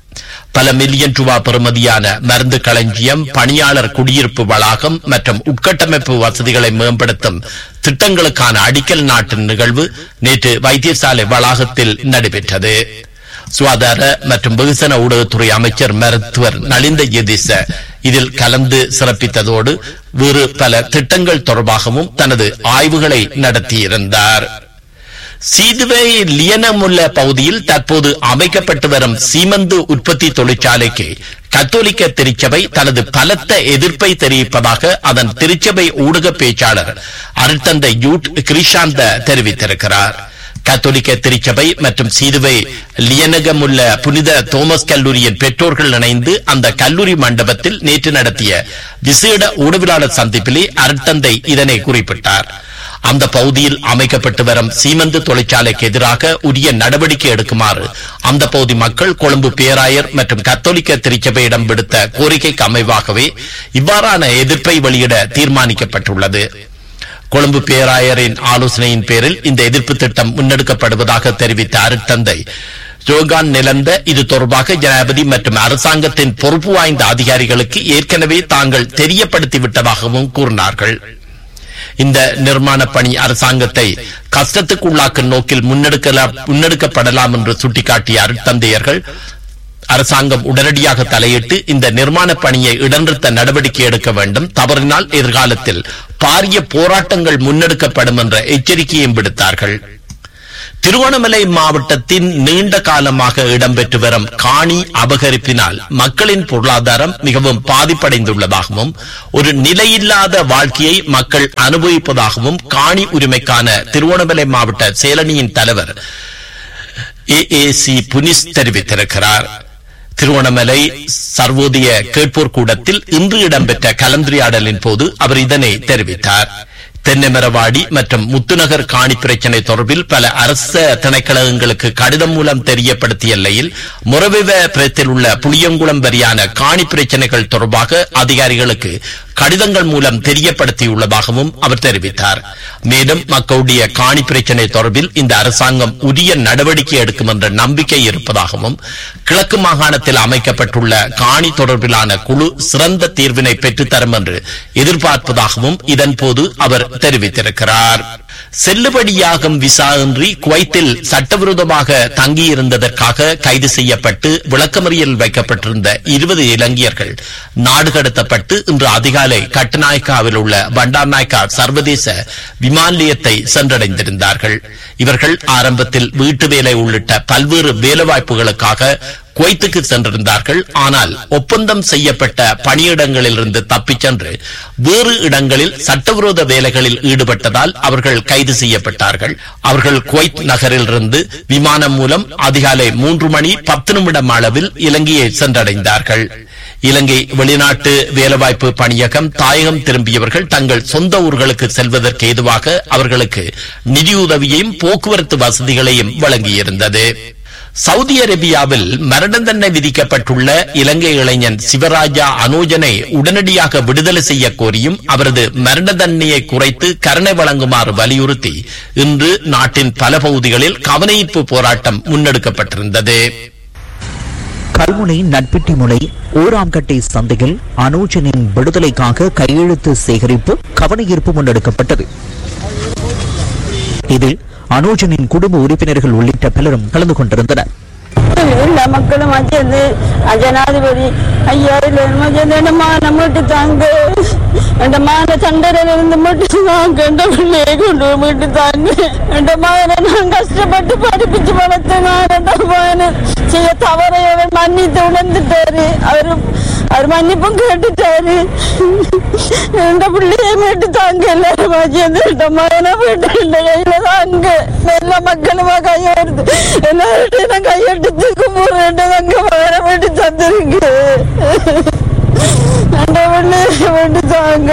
பல மில்லியன் ரூபாய் பெறுமதியான மருந்து களஞ்சியம் பணியாளர் குடியிருப்பு வளாகம் மற்றும் உட்கட்டமைப்பு வசதிகளை மேம்படுத்தும் திட்டங்களுக்கான அடிக்கல் நாட்டின் நிகழ்வு நேற்று வைத்தியசாலை வளாகத்தில் நடைபெற்றது சுகாதார மற்றும் வெகுசன ஊடகத்துறை அமைச்சர் மருத்துவர் நலிந்த எதிச இதில் கலந்து சிறப்பித்ததோடு வேறு பல திட்டங்கள் தொடர்பாகவும் தனது ஆய்வுகளை நடத்தியிருந்தார் சீதுவை லியனமுள்ள பகுதியில் தற்போது அமைக்கப்பட்டு வரும் சீமந்து உற்பத்தி தொழிற்சாலைக்கு கத்தோலிக்க திருச்சபை தனது பலத்த எதிர்ப்பை தெரிவிப்பதாக அதன் திருச்சபை ஊடக பேச்சாளர் அருட்தந்தை யூட் கிரிஷாந்த தெரிவித்திருக்கிறார் கத்தோலிக்க திருச்சபை மற்றும் சீதுவை லியனகமுள்ள புனித தோமஸ் கல்லூரியின் பெற்றோர்கள் இணைந்து அந்த கல்லூரி மண்டபத்தில் நேற்று நடத்திய விசேட ஊடகவியலாளர் சந்திப்பிலே அருட்தந்தை இதனை குறிப்பிட்டார் அந்த பகுதியில் அமைக்கப்பட்டு வரும் சீமந்து தொழிற்சாலைக்கு எதிராக உரிய நடவடிக்கை எடுக்குமாறு அந்த பகுதி மக்கள் கொழும்பு பேராயர் மற்றும் கத்தோலிக்க திருச்சபையிடம் விடுத்த கோரிக்கைக்கு அமைவாகவே இவ்வாறான எதிர்ப்பை வெளியிட தீர்மானிக்கப்பட்டுள்ளது கொழும்பு பேராயரின் ஆலோசனையின் பேரில் இந்த எதிர்ப்பு திட்டம் முன்னெடுக்கப்படுவதாக தெரிவித்த அருட்தந்தை ஜோகான் நிலந்த இது தொடர்பாக ஜனாதிபதி மற்றும் அரசாங்கத்தின் பொறுப்பு வாய்ந்த அதிகாரிகளுக்கு ஏற்கனவே தாங்கள் தெரியப்படுத்திவிட்டதாகவும் கூறினார்கள் இந்த நிர்மாண பணி அரசாங்கத்தை கஷ்டத்துக்குள்ளாக்கும் நோக்கில் முன்னெடுக்கலாம் முன்னெடுக்கப்படலாம் என்று சுட்டிக்காட்டிய அருட்தந்தையர்கள் அரசாங்கம் உடனடியாக தலையிட்டு இந்த நிர்மாண பணியை இடநிறுத்த நடவடிக்கை எடுக்க வேண்டும் தவறினால் எதிர்காலத்தில் பாரிய போராட்டங்கள் முன்னெடுக்கப்படும் என்ற எச்சரிக்கையும் விடுத்தார்கள் திருவண்ணாமலை மாவட்டத்தின் நீண்ட காலமாக இடம்பெற்று வரும் காணி அபகரிப்பினால் மக்களின் பொருளாதாரம் மிகவும் பாதிப்படைந்துள்ளதாகவும் ஒரு நிலையில்லாத வாழ்க்கையை மக்கள் அனுபவிப்பதாகவும் காணி உரிமைக்கான திருவண்ணாமலை மாவட்ட சேலனியின் தலைவர் ஏ ஏ சி புனிஸ் தெரிவித்திருக்கிறார் திருவண்ணாமலை சர்வோதய கேட்போர் கூடத்தில் இன்று இடம்பெற்ற கலந்துரையாடலின் போது அவர் இதனை தெரிவித்தார் தென்னைமரவாடி மற்றும் முத்துநகர் காணி பிரச்சினை தொடர்பில் பல அரச திணைக்களங்களுக்கு கடிதம் மூலம் தெரியப்படுத்திய நிலையில் முறவிவ பிரத்தில் உள்ள புளியங்குளம் வரியான காணி பிரச்சினைகள் தொடர்பாக அதிகாரிகளுக்கு கடிதங்கள் மூலம் தெரியப்படுத்தியுள்ளதாகவும் அவர் தெரிவித்தார் மேலும் மக்களுடைய காணி பிரச்சினை தொடர்பில் இந்த அரசாங்கம் உரிய நடவடிக்கை எடுக்கும் என்ற நம்பிக்கை இருப்பதாகவும் கிழக்கு மாகாணத்தில் அமைக்கப்பட்டுள்ள காணி தொடர்பிலான குழு சிறந்த தீர்வினை பெற்றுத்தரும் என்று எதிர்பார்ப்பதாகவும் இதன்போது அவர் தெரிவித்திருக்கிறார் செல்லுபடியாகும் விசா இன்றி குவைத்தில் சட்டவிரோதமாக தங்கியிருந்ததற்காக கைது செய்யப்பட்டு விளக்கமறியல் வைக்கப்பட்டிருந்த இருபது இலங்கையர்கள் நாடு கடத்தப்பட்டு இன்று அதிகாலை கட்டுநாயக்காவில் உள்ள பண்டார்நாயக்கா சர்வதேச விமான நிலையத்தை சென்றடைந்திருந்தார்கள் இவர்கள் ஆரம்பத்தில் வீட்டு வேலை உள்ளிட்ட பல்வேறு வேலைவாய்ப்புகளுக்காக குவைத்துக்கு சென்றிருந்தார்கள் ஆனால் ஒப்பந்தம் செய்யப்பட்ட பணியிடங்களிலிருந்து தப்பிச் சென்று வேறு இடங்களில் சட்டவிரோத வேலைகளில் ஈடுபட்டதால் அவர்கள் கைது செய்யப்பட்டார்கள் அவர்கள் குவைத் நகரிலிருந்து விமானம் மூலம் அதிகாலை மூன்று மணி பத்து நிமிடம் அளவில் இலங்கையை சென்றடைந்தார்கள் இலங்கை வெளிநாட்டு வேலைவாய்ப்பு பணியகம் தாயகம் திரும்பியவர்கள் தங்கள் சொந்த ஊர்களுக்கு செல்வதற்கு ஏதுவாக அவர்களுக்கு நிதியுதவியையும் போக்குவரத்து வசதிகளையும் வழங்கியிருந்தது சவுதி அரேபியாவில் மரண தண்டனை விதிக்கப்பட்டுள்ள இலங்கை இளைஞன் சிவராஜா அனோஜனை உடனடியாக விடுதலை செய்ய கோரியும் அவரது மரண தண்டனையை குறைத்து கருணை வழங்குமாறு வலியுறுத்தி இன்று நாட்டின் பல பகுதிகளில் கவனஈர்ப்பு போராட்டம் முன்னெடுக்கப்பட்டிருந்தது கல்முனை நட்பிட்டி முனை ஓராம் கட்டை சந்தையில் அனோஜனின் விடுதலைக்காக கையெழுத்து சேகரிப்பு கவனஈர்ப்பு முன்னெடுக்கப்பட்டது இதில் அனோஜனின் குடும்ப உறுப்பினர்கள் உள்ளிட்ட பலரும் கலந்து கொண்டிருந்தனர் எல்லா மக்களும் சேர்ந்து ஜனாதிபதி ஐயா இல்ல மான மட்டும் தாங்க என் மான சண்டையில இருந்து மட்டும் தாங்க என் பிள்ளையை கொண்டு மட்டும் தாங்க என் மகனை நான் கஷ்டப்பட்டு படிப்பிச்சு வளர்த்தேன் நான் என் மகனை செய்ய தவறை அவர் மன்னித்து உணர்ந்துட்டாரு அவரு அவர் மன்னிப்பும் கேட்டுட்டாரு என் பிள்ளையை மீட்டு தாங்க எல்லாரும் சேர்ந்து என் மகனை மீட்டு என் கையில தாங்க எல்லா மக்களுமா கையெடுத்து எல்லார்ட்டையும் நான் கையெடுத்து கும்பிடுறேன் தங்க மகனை மீட்டு தந்துருங்க அந்த பிள்ளையை மீட்டு தாங்க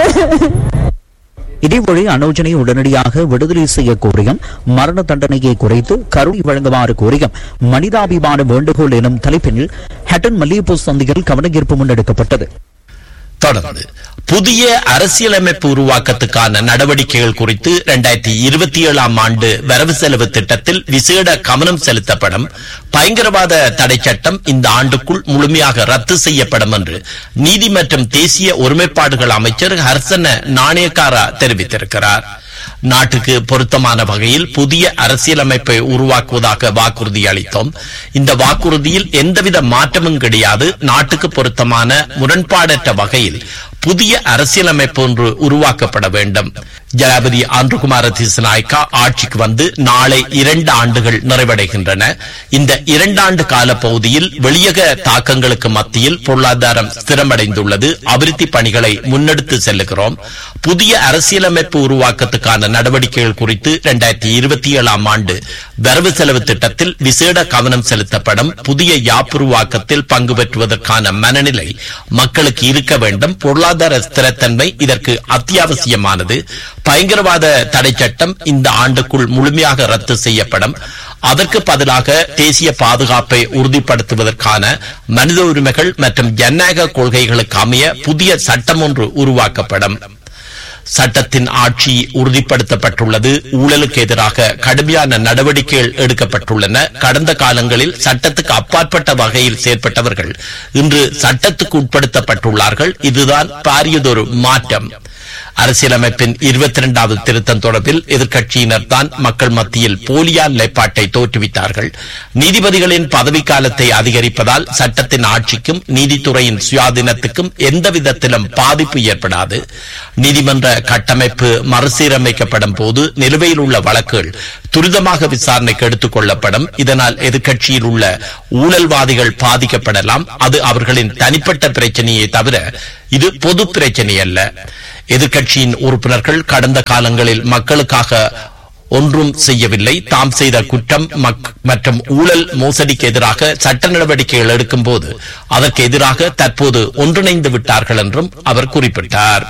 இதேவழி அனோஜனை உடனடியாக விடுதலை செய்ய கோரியும் மரண தண்டனையை குறைத்து கருணை வழங்குமாறு கோரியும் மனிதாபிமான வேண்டுகோள் எனும் தலைப்பில் ஹட்டன் மல்லிகைப்பூ சந்தையில் கவனஈர்ப்பு முன்னெடுக்கப்பட்டது தொடர்ந்து புதிய அரசியலமைப்பு உருவாக்கத்துக்கான நடவடிக்கைகள் குறித்து இரண்டாயிரத்தி இருபத்தி ஏழாம் ஆண்டு வரவு செலவு திட்டத்தில் விசேட கவனம் செலுத்தப்படும் பயங்கரவாத தடை சட்டம் இந்த ஆண்டுக்குள் முழுமையாக ரத்து செய்யப்படும் என்று நீதி மற்றும் தேசிய ஒருமைப்பாடுகள் அமைச்சர் ஹர்சன நாணயக்காரா தெரிவித்திருக்கிறார் நாட்டுக்கு பொருத்தமான வகையில் புதிய அரசியலமைப்பை உருவாக்குவதாக வாக்குறுதி அளித்தோம் இந்த வாக்குறுதியில் எந்தவித மாற்றமும் கிடையாது நாட்டுக்கு பொருத்தமான முரண்பாடற்ற வகையில் புதிய அரசியலமைப்பு ஒன்று உருவாக்கப்பட வேண்டும் ஜனாபதி ஆண்டுகுமார திசநாயக்கா ஆட்சிக்கு வந்து நாளை இரண்டு ஆண்டுகள் நிறைவடைகின்றன இந்த இரண்டாண்டு கால பகுதியில் வெளியக தாக்கங்களுக்கு மத்தியில் பொருளாதாரம் ஸ்திரமடைந்துள்ளது அபிவிருத்தி பணிகளை முன்னெடுத்து செல்லுகிறோம் புதிய அரசியலமைப்பு உருவாக்கத்துக்கான நடவடிக்கைகள் குறித்து இரண்டாயிரத்தி இருபத்தி ஏழாம் ஆண்டு வரவு செலவு திட்டத்தில் விசேட கவனம் செலுத்தப்படும் புதிய யாப்புருவாக்கத்தில் பங்கு பெற்றுவதற்கான மனநிலை மக்களுக்கு இருக்க வேண்டும் பொருளாதார ஸ்திரத்தன்மை இதற்கு அத்தியாவசியமானது பயங்கரவாத தடை சட்டம் இந்த ஆண்டுக்குள் முழுமையாக ரத்து செய்யப்படும் அதற்கு பதிலாக தேசிய பாதுகாப்பை உறுதிப்படுத்துவதற்கான மனித உரிமைகள் மற்றும் ஜனநாயக கொள்கைகளுக்கு அமைய புதிய சட்டம் ஒன்று உருவாக்கப்படும் சட்டத்தின் ஆட்சி உறுதிப்படுத்தப்பட்டுள்ளது ஊழலுக்கு எதிராக கடுமையான நடவடிக்கைகள் எடுக்கப்பட்டுள்ளன கடந்த காலங்களில் சட்டத்துக்கு அப்பாற்பட்ட வகையில் செயற்பட்டவர்கள் இன்று சட்டத்துக்கு உட்படுத்தப்பட்டுள்ளார்கள் இதுதான் பாரியதொரு மாற்றம் அரசியலமைப்பின் இருபத்தி இரண்டாவது திருத்தம் தொடர்பில் எதிர்க்கட்சியினர் தான் மக்கள் மத்தியில் போலியா நிலைப்பாட்டை தோற்றுவித்தார்கள் நீதிபதிகளின் பதவிக்காலத்தை அதிகரிப்பதால் சட்டத்தின் ஆட்சிக்கும் நீதித்துறையின் சுயாதீனத்துக்கும் எந்த விதத்திலும் பாதிப்பு ஏற்படாது நீதிமன்ற கட்டமைப்பு மறுசீரமைக்கப்படும் போது நிலுவையில் உள்ள வழக்குகள் துரிதமாக விசாரணைக்கு எடுத்துக் கொள்ளப்படும் இதனால் எதிர்க்கட்சியில் உள்ள ஊழல்வாதிகள் பாதிக்கப்படலாம் அது அவர்களின் தனிப்பட்ட பிரச்சனையை தவிர இது பொது பிரச்சனை அல்ல எதிர்க்கட்சியின் உறுப்பினர்கள் கடந்த காலங்களில் மக்களுக்காக ஒன்றும் செய்யவில்லை தாம் செய்த குற்றம் மற்றும் ஊழல் மோசடிக்கு எதிராக சட்ட நடவடிக்கைகள் எடுக்கும் போது அதற்கு எதிராக தற்போது ஒன்றிணைந்து விட்டார்கள் என்றும் அவர் குறிப்பிட்டார்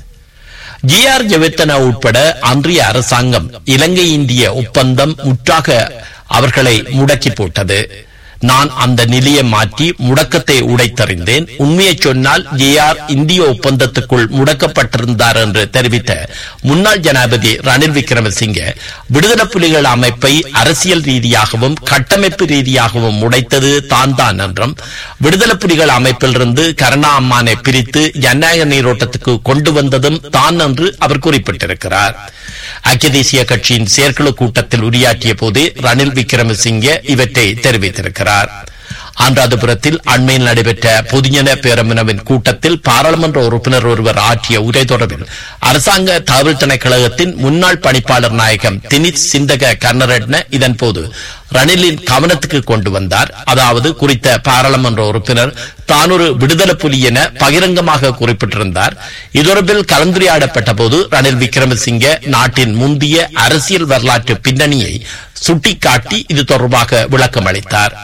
ஜி ஆர் ஜெவத்தனா உட்பட அன்றைய அரசாங்கம் இலங்கை இந்திய ஒப்பந்தம் முற்றாக அவர்களை முடக்கி போட்டது நான் அந்த நிலையை மாற்றி முடக்கத்தை உடைத்தறிந்தேன் உண்மையை சொன்னால் ஜேஆர் இந்திய ஒப்பந்தத்துக்குள் முடக்கப்பட்டிருந்தார் என்று தெரிவித்த முன்னாள் ஜனாதிபதி ரணில் விக்ரமசிங்க விடுதலை புலிகள் அமைப்பை அரசியல் ரீதியாகவும் கட்டமைப்பு ரீதியாகவும் உடைத்தது தான் தான் என்றும் விடுதலை புலிகள் அமைப்பிலிருந்து கருணா அம்மானை பிரித்து ஜனநாயக நீரோட்டத்துக்கு கொண்டு வந்ததும் தான் என்று அவர் குறிப்பிட்டிருக்கிறார் ஐக்கிய தேசிய கட்சியின் செயற்குழு கூட்டத்தில் உரையாற்றிய போது ரணில் விக்ரமசிங்கே இவற்றை தெரிவித்திருக்கிறார் அனுராதபுரத்தில் அண்மையில் நடைபெற்ற பொதுஜன பேரமுனவின் கூட்டத்தில் பாராளுமன்ற உறுப்பினர் ஒருவர் ஆற்றிய உரை தொடர்பில் அரசாங்க தகவல் திணைக்களகத்தின் முன்னாள் பணிப்பாளர் நாயகம் தினித் சிந்தக கர்ணரட்ன இதன்போது ரணிலின் கவனத்துக்கு கொண்டு வந்தார் அதாவது குறித்த பாராளுமன்ற உறுப்பினர் தான் ஒரு விடுதலை புலி என பகிரங்கமாக குறிப்பிட்டிருந்தார் இதொடர்பில் கலந்துரையாடப்பட்ட போது ரணில் விக்ரமசிங்கே நாட்டின் முந்திய அரசியல் வரலாற்று பின்னணியை சுட்டிக்காட்டி இது தொடர்பாக விளக்கம் அளித்தார்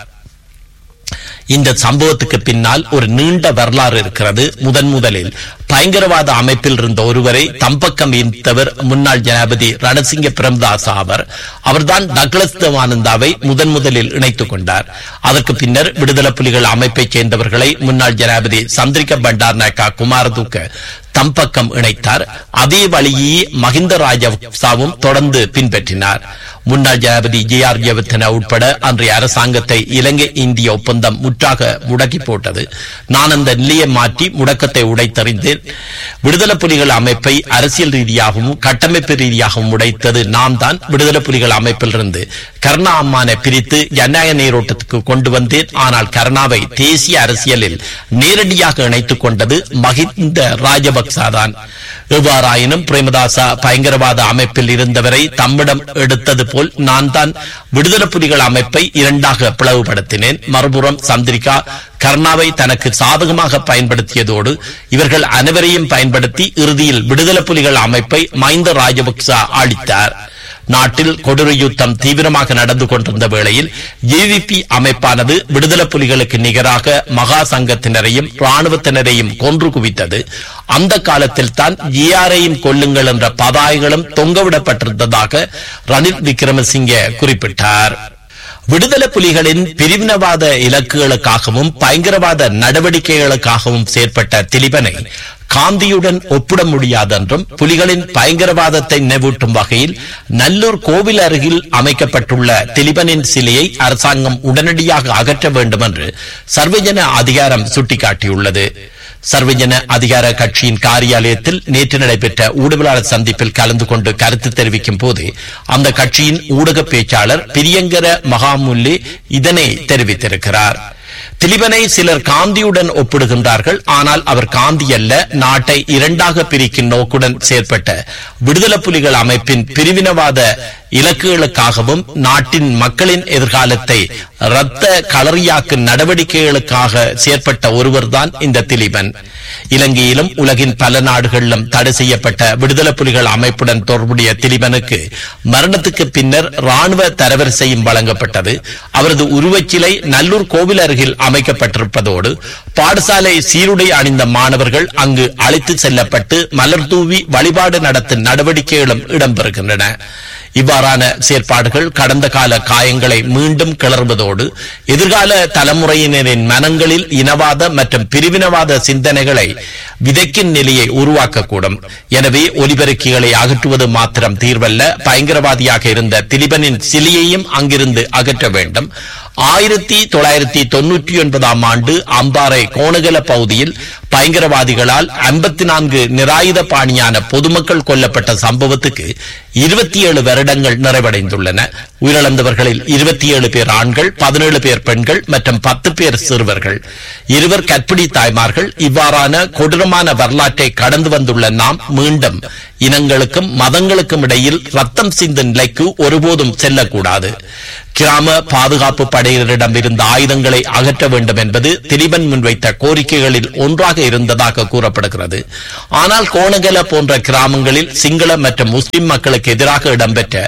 இந்த சம்பவத்துக்கு பின்னால் ஒரு நீண்ட வரலாறு இருக்கிறது முதன் முதலில் பயங்கரவாத அமைப்பில் இருந்த ஒருவரை தம்பக்கம் ஈர்த்தவர் முன்னாள் ஜனாதிபதி ரணசிங்க பிரம்தாஸ் ஆவர் அவர்தான் டக்ளஸ் தேவானந்தாவை முதன் முதலில் இணைத்துக் கொண்டார் அதற்கு பின்னர் விடுதலை புலிகள் அமைப்பைச் சேர்ந்தவர்களை முன்னாள் ஜனாதிபதி சந்திரிக பண்டார் நாயக்கா குமாரதுக்க தம்பக்கம் இணைத்தார் அதே வழியே மஹிந்த ராஜபக்சாவும் தொடர்ந்து பின்பற்றினார் முன்னாள் ஜனாதிபதி ஜே ஆர் ஜெயவர்தன உட்பட அன்றைய அரசாங்கத்தை இலங்கை இந்திய ஒப்பந்தம் முற்றாக முடக்கி போட்டது நான் அந்த நிலையை மாற்றி முடக்கத்தை உடைத்தறிந்தேன் விடுதலை புலிகள் அமைப்பை அரசியல் ரீதியாகவும் கட்டமைப்பு ரீதியாகவும் உடைத்தது நான் தான் விடுதலை புலிகள் அமைப்பிலிருந்து கருணா அம்மானை பிரித்து ஜனநாயக நீரோட்டத்துக்கு கொண்டு வந்தேன் ஆனால் கருணாவை தேசிய அரசியலில் நேரடியாக இணைத்துக் கொண்டது மஹிந்த ராஜபக்சா தான் எவ்வாறாயினும் பிரேமதாசா பயங்கரவாத அமைப்பில் இருந்தவரை தம்மிடம் எடுத்தது போல் நான் தான் விடுதலை புலிகள் அமைப்பை இரண்டாக பிளவுபடுத்தினேன் மறுபுறம் சந்திரிகா கர்ணாவை தனக்கு சாதகமாக பயன்படுத்தியதோடு இவர்கள் அனைவரையும் பயன்படுத்தி இறுதியில் விடுதலை புலிகள் அமைப்பை மைந்த ராஜபக்சா அளித்தார் நாட்டில் கொடூர யுத்தம் தீவிரமாக நடந்து கொண்டிருந்த வேளையில் ஜேவிபி அமைப்பானது விடுதலை புலிகளுக்கு நிகராக மகா சங்கத்தினரையும் ராணுவத்தினரையும் கொன்று குவித்தது அந்த காலத்தில் தான் ஜிஆரையும் கொல்லுங்கள் என்ற பதாகைகளும் தொங்கவிடப்பட்டிருந்ததாக ரணில் விக்ரமசிங்கே குறிப்பிட்டார் விடுதலை புலிகளின் பிரிவினவாத இலக்குகளுக்காகவும் பயங்கரவாத நடவடிக்கைகளுக்காகவும் செயற்பட்ட திலிபனை காந்தியுடன் ஒப்பிட முடியாதென்றும் புலிகளின் பயங்கரவாதத்தை நினைவூட்டும் வகையில் நல்லூர் கோவில் அருகில் அமைக்கப்பட்டுள்ள திலிபனின் சிலையை அரசாங்கம் உடனடியாக அகற்ற வேண்டும் என்று சர்வஜன அதிகாரம் சுட்டிக்காட்டியுள்ளது சர்வஜன அதிகார கட்சியின் காரியாலயத்தில் நேற்று நடைபெற்ற ஊடகவியலாளர் சந்திப்பில் கலந்து கொண்டு கருத்து தெரிவிக்கும் போது அந்த கட்சியின் ஊடக பேச்சாளர் பிரியங்கர மகாமுல்லி இதனை தெரிவித்திருக்கிறார் திலிபனை சிலர் காந்தியுடன் ஒப்பிடுகின்றார்கள் ஆனால் அவர் காந்தி அல்ல நாட்டை இரண்டாக பிரிக்கும் நோக்குடன் செயற்பட்ட விடுதலை புலிகள் அமைப்பின் பிரிவினவாத இலக்குகளுக்காகவும் நாட்டின் மக்களின் எதிர்காலத்தை இரத்த களறியாக்கும் நடவடிக்கைகளுக்காக செயற்பட்ட ஒருவர்தான் இந்த திலீபன் இலங்கையிலும் உலகின் பல நாடுகளிலும் தடை செய்யப்பட்ட விடுதலை புலிகள் அமைப்புடன் தொடர்புடைய திலீபனுக்கு மரணத்துக்கு பின்னர் ராணுவ தரவரிசையும் வழங்கப்பட்டது அவரது உருவச்சிலை நல்லூர் கோவில் அருகில் அமைக்கப்பட்டிருப்பதோடு பாடசாலை சீருடை அணிந்த மாணவர்கள் அங்கு அழைத்து செல்லப்பட்டு மலர் தூவி வழிபாடு நடத்தும் நடவடிக்கைகளும் இடம்பெறுகின்றன இவ்வாறான செயற்பாடுகள் கடந்த கால காயங்களை மீண்டும் கிளறுவதோடு எதிர்கால தலைமுறையினரின் மனங்களில் இனவாத மற்றும் பிரிவினவாத சிந்தனைகளை விதைக்கும் நிலையை உருவாக்கக்கூடும் எனவே ஒலிபெருக்கிகளை அகற்றுவது மாத்திரம் தீர்வல்ல பயங்கரவாதியாக இருந்த திலிபனின் சிலையையும் அங்கிருந்து அகற்ற வேண்டும் ஆயிரத்தி தொள்ளாயிரத்தி தொன்னூற்றி ஒன்பதாம் ஆண்டு அம்பாறை கோணகல பகுதியில் பயங்கரவாதிகளால் ஐம்பத்தி நான்கு நிராயுத பாணியான பொதுமக்கள் கொல்லப்பட்ட சம்பவத்துக்கு இருபத்தி ஏழு வருடங்கள் நிறைவடைந்துள்ளன உயிரிழந்தவர்களில் இருபத்தி ஏழு பேர் ஆண்கள் பதினேழு பேர் பெண்கள் மற்றும் பத்து பேர் சிறுவர்கள் இருவர் கற்பிணி தாய்மார்கள் இவ்வாறான கொடூரமான வரலாற்றை கடந்து வந்துள்ள நாம் மீண்டும் இனங்களுக்கும் மதங்களுக்கும் இடையில் ரத்தம் சிந்தும் நிலைக்கு ஒருபோதும் செல்லக்கூடாது கிராம பாதுகாப்பு படையினரிடம் இருந்த ஆயுதங்களை அகற்ற வேண்டும் என்பது திலீபன் முன்வைத்த கோரிக்கைகளில் ஒன்றாக இருந்ததாக கூறப்படுகிறது ஆனால் கோணகல போன்ற கிராமங்களில் சிங்கள மற்றும் முஸ்லிம் மக்களுக்கு எதிராக இடம்பெற்ற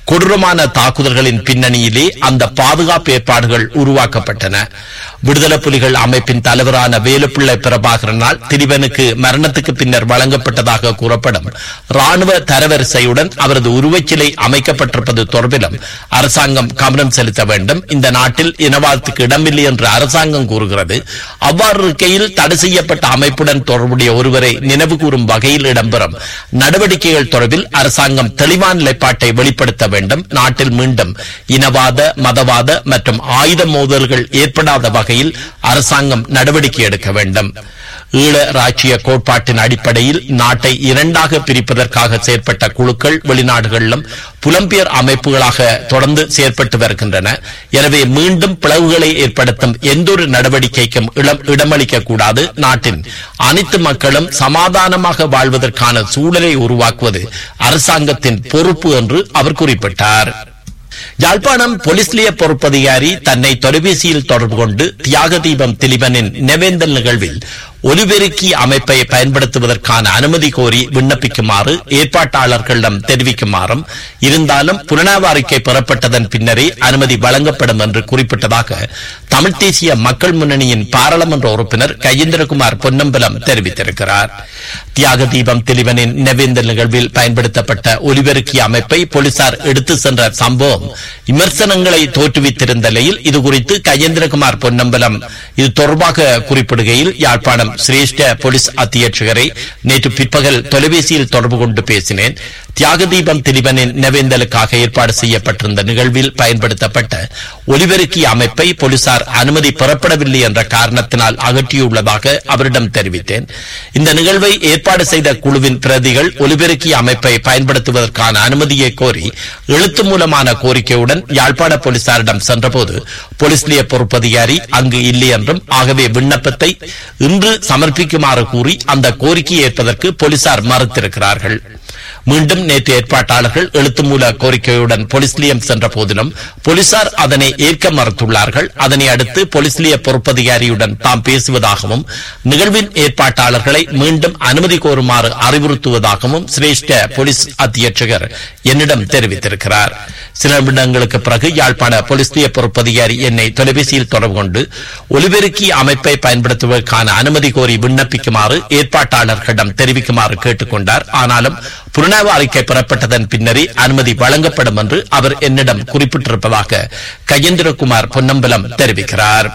கொடூரமான தாக்குதல்களின் பின்னணியிலே அந்த பாதுகாப்பு ஏற்பாடுகள் உருவாக்கப்பட்டன விடுதலை புலிகள் அமைப்பின் தலைவரான வேலுப்பிள்ளை பிரபாகரனால் திரிவனுக்கு மரணத்துக்கு பின்னர் வழங்கப்பட்டதாக கூறப்படும் ராணுவ தரவரிசையுடன் அவரது உருவச்சிலை அமைக்கப்பட்டிருப்பது தொடர்பிலும் அரசாங்கம் கவனம் செலுத்த வேண்டும் இந்த நாட்டில் இனவாதத்துக்கு இடமில்லை என்று அரசாங்கம் கூறுகிறது அவ்வாறு இருக்கையில் தடை செய்யப்பட்ட அமைப்புடன் தொடர்புடைய ஒருவரை நினைவு கூறும் வகையில் இடம்பெறும் நடவடிக்கைகள் தொடர்பில் அரசாங்கம் தெளிவான நிலைப்பாட்டை வெளிப்படுத்த வேண்டும் நாட்டில் மீண்டும் இனவாத மதவாத மற்றும் ஆயுத மோதல்கள் ஏற்படாத வகையில் அரசாங்கம் நடவடிக்கை எடுக்க வேண்டும் ஈழ ராச்சிய கோட்பாட்டின் அடிப்படையில் நாட்டை இரண்டாக பிரிப்பதற்காக செயற்பட்ட குழுக்கள் வெளிநாடுகளிலும் புலம்பெயர் அமைப்புகளாக தொடர்ந்து செயற்பட்டு வருகின்றன எனவே மீண்டும் பிளவுகளை ஏற்படுத்தும் எந்தொரு நடவடிக்கைக்கும் இடம் இடமளிக்க கூடாது நாட்டின் அனைத்து மக்களும் சமாதானமாக வாழ்வதற்கான சூழலை உருவாக்குவது அரசாங்கத்தின் பொறுப்பு என்று அவர் குறிப்பிட்டார் யாழ்ப்பாணம் போலீஸ் நிலைய பொறுப்பதிகாரி தன்னை தொலைபேசியில் தொடர்பு கொண்டு தியாக தீபம் திலிபனின் நிவேந்தல் நிகழ்வில் ஒலிபெருக்கி அமைப்பை பயன்படுத்துவதற்கான அனுமதி கோரி விண்ணப்பிக்குமாறு ஏற்பாட்டாளர்களிடம் தெரிவிக்குமாறும் இருந்தாலும் புலனாய்வு அறிக்கை பெறப்பட்டதன் பின்னரே அனுமதி வழங்கப்படும் என்று குறிப்பிட்டதாக தமிழ் தேசிய மக்கள் முன்னணியின் பாராளுமன்ற உறுப்பினர் கஜேந்திரகுமார் பொன்னம்பலம் தெரிவித்திருக்கிறார் தியாக தீபம் திலிவனின் நினைவேந்தல் நிகழ்வில் பயன்படுத்தப்பட்ட ஒலிபெருக்கி அமைப்பை போலீசார் எடுத்து சென்ற சம்பவம் விமர்சனங்களை தோற்றுவித்திருந்த நிலையில் இதுகுறித்து கஜேந்திரகுமார் பொன்னம்பலம் இது தொடர்பாக குறிப்பிடுகையில் யாழ்ப்பாணம் சிரேஷ்ட போலீஸ் அத்தியட்சகரை நேற்று பிற்பகல் தொலைபேசியில் தொடர்பு கொண்டு பேசினேன் தியாக தீபம் திலிபனின் நினைவேந்தலுக்காக ஏற்பாடு செய்யப்பட்டிருந்த நிகழ்வில் பயன்படுத்தப்பட்ட ஒலிபெருக்கி அமைப்பை போலீசார் அனுமதி பெறப்படவில்லை என்ற காரணத்தினால் அகற்றியுள்ளதாக அவரிடம் தெரிவித்தேன் இந்த நிகழ்வை ஏற்பாடு செய்த குழுவின் பிரதிகள் ஒலிபெருக்கி அமைப்பை பயன்படுத்துவதற்கான அனுமதியை கோரி எழுத்து மூலமான கோரிக்கையுடன் யாழ்ப்பாண போலீசாரிடம் சென்றபோது போலீஸ் நிலைய பொறுப்பதிகாரி அங்கு இல்லை என்றும் ஆகவே விண்ணப்பத்தை இன்று சமர்ப்பிக்குமாறு கூறி அந்த கோரிக்கையை ஏற்பதற்கு போலீசார் மறுத்திருக்கிறார்கள் மீண்டும் நேற்று ஏற்பாட்டாளர்கள் எழுத்து மூல கோரிக்கையுடன் போலீஸ் நிலையம் சென்ற போதிலும் போலீசார் அதனை ஏற்க மறுத்துள்ளார்கள் அதனை அடுத்து போலீஸ் நிலைய பொறுப்பதிகாரியுடன் தாம் பேசுவதாகவும் நிகழ்வின் ஏற்பாட்டாளர்களை மீண்டும் அனுமதி கோருமாறு அறிவுறுத்துவதாகவும் சிரேஷ்ட போலீஸ் அத்தியட்சகர் என்னிடம் தெரிவித்திருக்கிறார் சில நிமிடங்களுக்கு பிறகு யாழ்ப்பாண போலீஸ் நிலைய பொறுப்பதிகாரி என்னை தொலைபேசியில் தொடர்பு கொண்டு ஒலிபெருக்கி அமைப்பை பயன்படுத்துவதற்கான அனுமதி கோரி விண்ணப்பிக்குமாறு ஏற்பாட்டாளர்களிடம் தெரிவிக்குமாறு கேட்டுக்கொண்டார் ஆனாலும் புலனாய்வு அறிக்கை பெறப்பட்டதன் பின்னரே அனுமதி வழங்கப்படும் என்று அவர் என்னிடம் குறிப்பிட்டிருப்பதாக கஜேந்திரகுமார் பொன்னம்பலம் தெரிவிக்கிறார்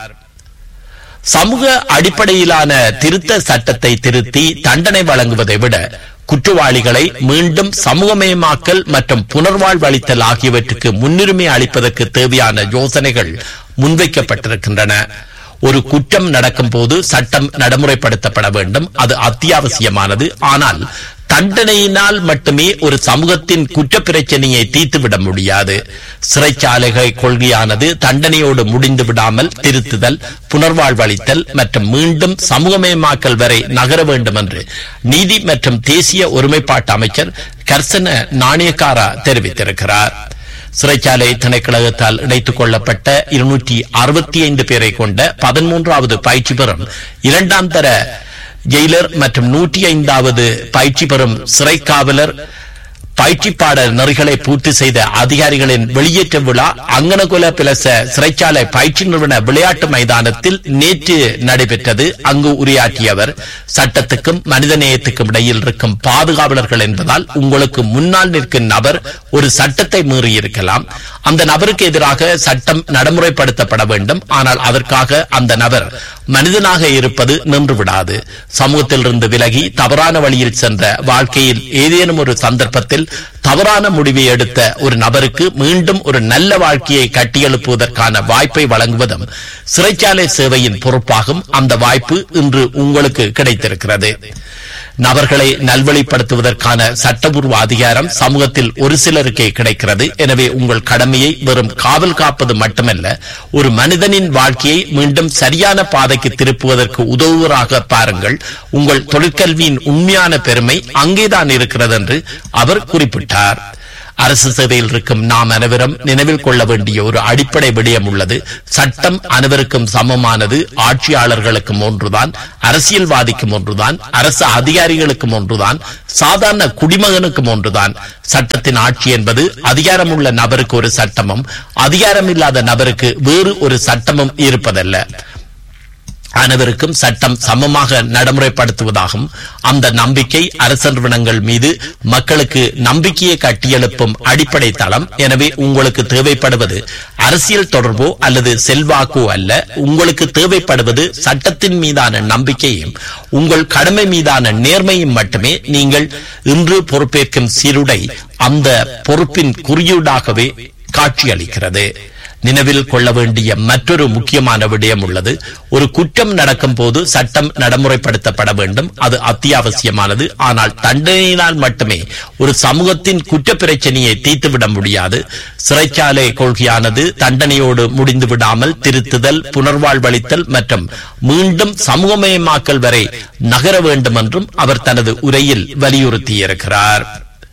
சமூக அடிப்படையிலான திருத்த சட்டத்தை திருத்தி தண்டனை வழங்குவதை விட குற்றவாளிகளை மீண்டும் சமூகமயமாக்கல் மற்றும் புனர்வாழ்வளித்தல் ஆகியவற்றுக்கு முன்னுரிமை அளிப்பதற்கு தேவையான யோசனைகள் முன்வைக்கப்பட்டிருக்கின்றன ஒரு குற்றம் நடக்கும் போது சட்டம் நடைமுறைப்படுத்தப்பட வேண்டும் அது அத்தியாவசியமானது ஆனால் தண்டனையினால் மட்டுமே ஒரு சமூகத்தின் குற்ற பிரச்சனையை தீர்த்துவிட முடியாது சிறைச்சாலைகள் கொள்கையானது தண்டனையோடு முடிந்து விடாமல் திருத்துதல் புனர்வாழ்வளித்தல் மற்றும் மீண்டும் சமூகமயமாக்கல் வரை நகர வேண்டும் என்று நீதி மற்றும் தேசிய ஒருமைப்பாட்டு அமைச்சர் கர்சன நாணயக்காரா தெரிவித்திருக்கிறார் சிறைச்சாலை திணைக்களகத்தால் இணைத்துக் கொள்ளப்பட்ட இருநூற்றி அறுபத்தி ஐந்து பேரை கொண்ட பதிமூன்றாவது பயிற்சி பெறும் இரண்டாம் தர ஜெயிலர் மற்றும் நூற்றி ஐந்தாவது பயிற்சி பெறும் சிறை காவலர் பயிற்சிப்பாளர் நெறிகளை பூர்த்தி செய்த அதிகாரிகளின் வெளியேற்ற விழா அங்கனகுல பிலச சிறைச்சாலை பயிற்சி நிறுவன விளையாட்டு மைதானத்தில் நேற்று நடைபெற்றது அங்கு உரையாற்றிய அவர் சட்டத்துக்கும் மனிதநேயத்துக்கும் இடையில் இருக்கும் பாதுகாவலர்கள் என்பதால் உங்களுக்கு முன்னால் நிற்கும் நபர் ஒரு சட்டத்தை மீறியிருக்கலாம் அந்த நபருக்கு எதிராக சட்டம் நடைமுறைப்படுத்தப்பட வேண்டும் ஆனால் அதற்காக அந்த நபர் மனிதனாக இருப்பது நின்று விடாது சமூகத்திலிருந்து விலகி தவறான வழியில் சென்ற வாழ்க்கையில் ஏதேனும் ஒரு சந்தர்ப்பத்தில் தவறான முடிவை எடுத்த ஒரு நபருக்கு மீண்டும் ஒரு நல்ல வாழ்க்கையை கட்டியெழுப்புவதற்கான வாய்ப்பை வழங்குவதும் சிறைச்சாலை சேவையின் பொறுப்பாகும் அந்த வாய்ப்பு இன்று உங்களுக்கு கிடைத்திருக்கிறது நபர்களை நல்வழிப்படுத்துவதற்கான சட்டபூர்வ அதிகாரம் சமூகத்தில் ஒரு சிலருக்கே கிடைக்கிறது எனவே உங்கள் கடமையை வெறும் காவல் காப்பது மட்டுமல்ல ஒரு மனிதனின் வாழ்க்கையை மீண்டும் சரியான பாதைக்கு திருப்புவதற்கு உதவுவராக பாருங்கள் உங்கள் தொழிற்கல்வியின் உண்மையான பெருமை அங்கேதான் இருக்கிறது என்று அவர் குறிப்பிட்டார் அரசு சேவையில் இருக்கும் நாம் அனைவரும் நினைவில் கொள்ள வேண்டிய ஒரு அடிப்படை விடயம் உள்ளது சட்டம் அனைவருக்கும் சமமானது ஆட்சியாளர்களுக்கும் ஒன்றுதான் அரசியல்வாதிக்கும் ஒன்றுதான் அரசு அதிகாரிகளுக்கும் ஒன்றுதான் சாதாரண குடிமகனுக்கும் ஒன்றுதான் சட்டத்தின் ஆட்சி என்பது அதிகாரமுள்ள நபருக்கு ஒரு சட்டமும் அதிகாரமில்லாத நபருக்கு வேறு ஒரு சட்டமும் இருப்பதல்ல அனைவருக்கும் சட்டம் சமமாக நடைமுறைப்படுத்துவதாகும் அந்த நம்பிக்கை அரசு நிறுவனங்கள் மீது மக்களுக்கு நம்பிக்கையை கட்டியெழுப்பும் அடிப்படை தளம் எனவே உங்களுக்கு தேவைப்படுவது அரசியல் தொடர்போ அல்லது செல்வாக்கோ அல்ல உங்களுக்கு தேவைப்படுவது சட்டத்தின் மீதான நம்பிக்கையும் உங்கள் கடமை மீதான நேர்மையும் மட்டுமே நீங்கள் இன்று பொறுப்பேற்கும் சீருடை அந்த பொறுப்பின் குறியீடாகவே காட்சியளிக்கிறது நினைவில் கொள்ள வேண்டிய மற்றொரு முக்கியமான விடயம் உள்ளது ஒரு குற்றம் நடக்கும் போது சட்டம் நடைமுறைப்படுத்தப்பட வேண்டும் அது அத்தியாவசியமானது ஆனால் தண்டனையினால் மட்டுமே ஒரு சமூகத்தின் குற்ற பிரச்சனையை தீர்த்துவிட முடியாது சிறைச்சாலை கொள்கையானது தண்டனையோடு முடிந்து விடாமல் திருத்துதல் புனர்வாழ்வளித்தல் மற்றும் மீண்டும் சமூகமயமாக்கல் வரை நகர வேண்டும் என்றும் அவர் தனது உரையில் வலியுறுத்தியிருக்கிறார்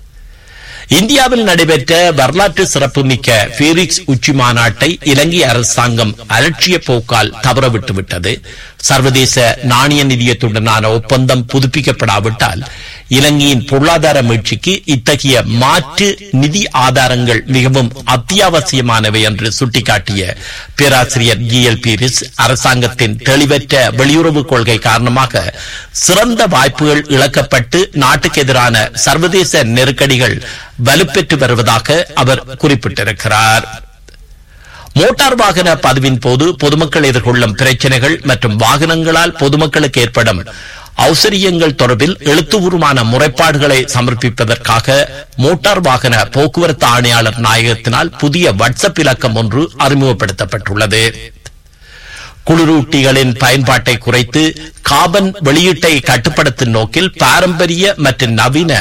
இந்தியாவில் நடைபெற்ற வரலாற்று சிறப்புமிக்க பீரிக்ஸ் உச்சி மாநாட்டை இலங்கை அரசாங்கம் அலட்சிய போக்கால் தவறவிட்டு விட்டது சர்வதேச நாணய நிதியத்துடனான ஒப்பந்தம் புதுப்பிக்கப்படாவிட்டால் இலங்கையின் பொருளாதார மீட்சிக்கு இத்தகைய மாற்று நிதி ஆதாரங்கள் மிகவும் அத்தியாவசியமானவை என்று சுட்டிக்காட்டிய பேராசிரியர் ஜி எல் பீரிஸ் அரசாங்கத்தின் தெளிவற்ற வெளியுறவு கொள்கை காரணமாக சிறந்த வாய்ப்புகள் இழக்கப்பட்டு நாட்டுக்கு எதிரான சர்வதேச நெருக்கடிகள் வலுப்பெற்று வருவதாக அவர் குறிப்பிட்டிருக்கிறார் மோட்டார் வாகன பதிவின் போது பொதுமக்கள் எதிர்கொள்ளும் பிரச்சனைகள் மற்றும் வாகனங்களால் பொதுமக்களுக்கு ஏற்படும் ஔசரியங்கள் தொடர்பில் எழுத்துப்பூர்வமான முறைப்பாடுகளை சமர்ப்பிப்பதற்காக மோட்டார் வாகன போக்குவரத்து ஆணையாளர் நாயகத்தினால் புதிய வாட்ஸ்அப் இலக்கம் ஒன்று அறிமுகப்படுத்தப்பட்டுள்ளது குளிரூட்டிகளின் பயன்பாட்டை குறைத்து காபன் வெளியீட்டை கட்டுப்படுத்தும் நோக்கில் பாரம்பரிய மற்றும் நவீன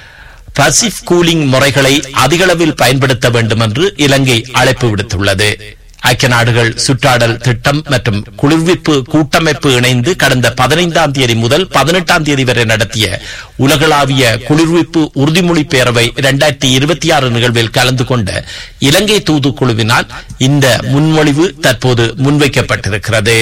பசிஃப் கூலிங் முறைகளை அதிகளவில் பயன்படுத்த வேண்டும் என்று இலங்கை அழைப்பு விடுத்துள்ளது ஐக்கிய நாடுகள் சுற்றாடல் திட்டம் மற்றும் குளிர்விப்பு கூட்டமைப்பு இணைந்து கடந்த பதினைந்தாம் தேதி முதல் பதினெட்டாம் தேதி வரை நடத்திய உலகளாவிய குளிர்விப்பு உறுதிமொழி பேரவை இரண்டாயிரத்தி இருபத்தி ஆறு நிகழ்வில் கலந்து கொண்ட இலங்கை தூதுக்குழுவினால் இந்த முன்மொழிவு தற்போது முன்வைக்கப்பட்டிருக்கிறது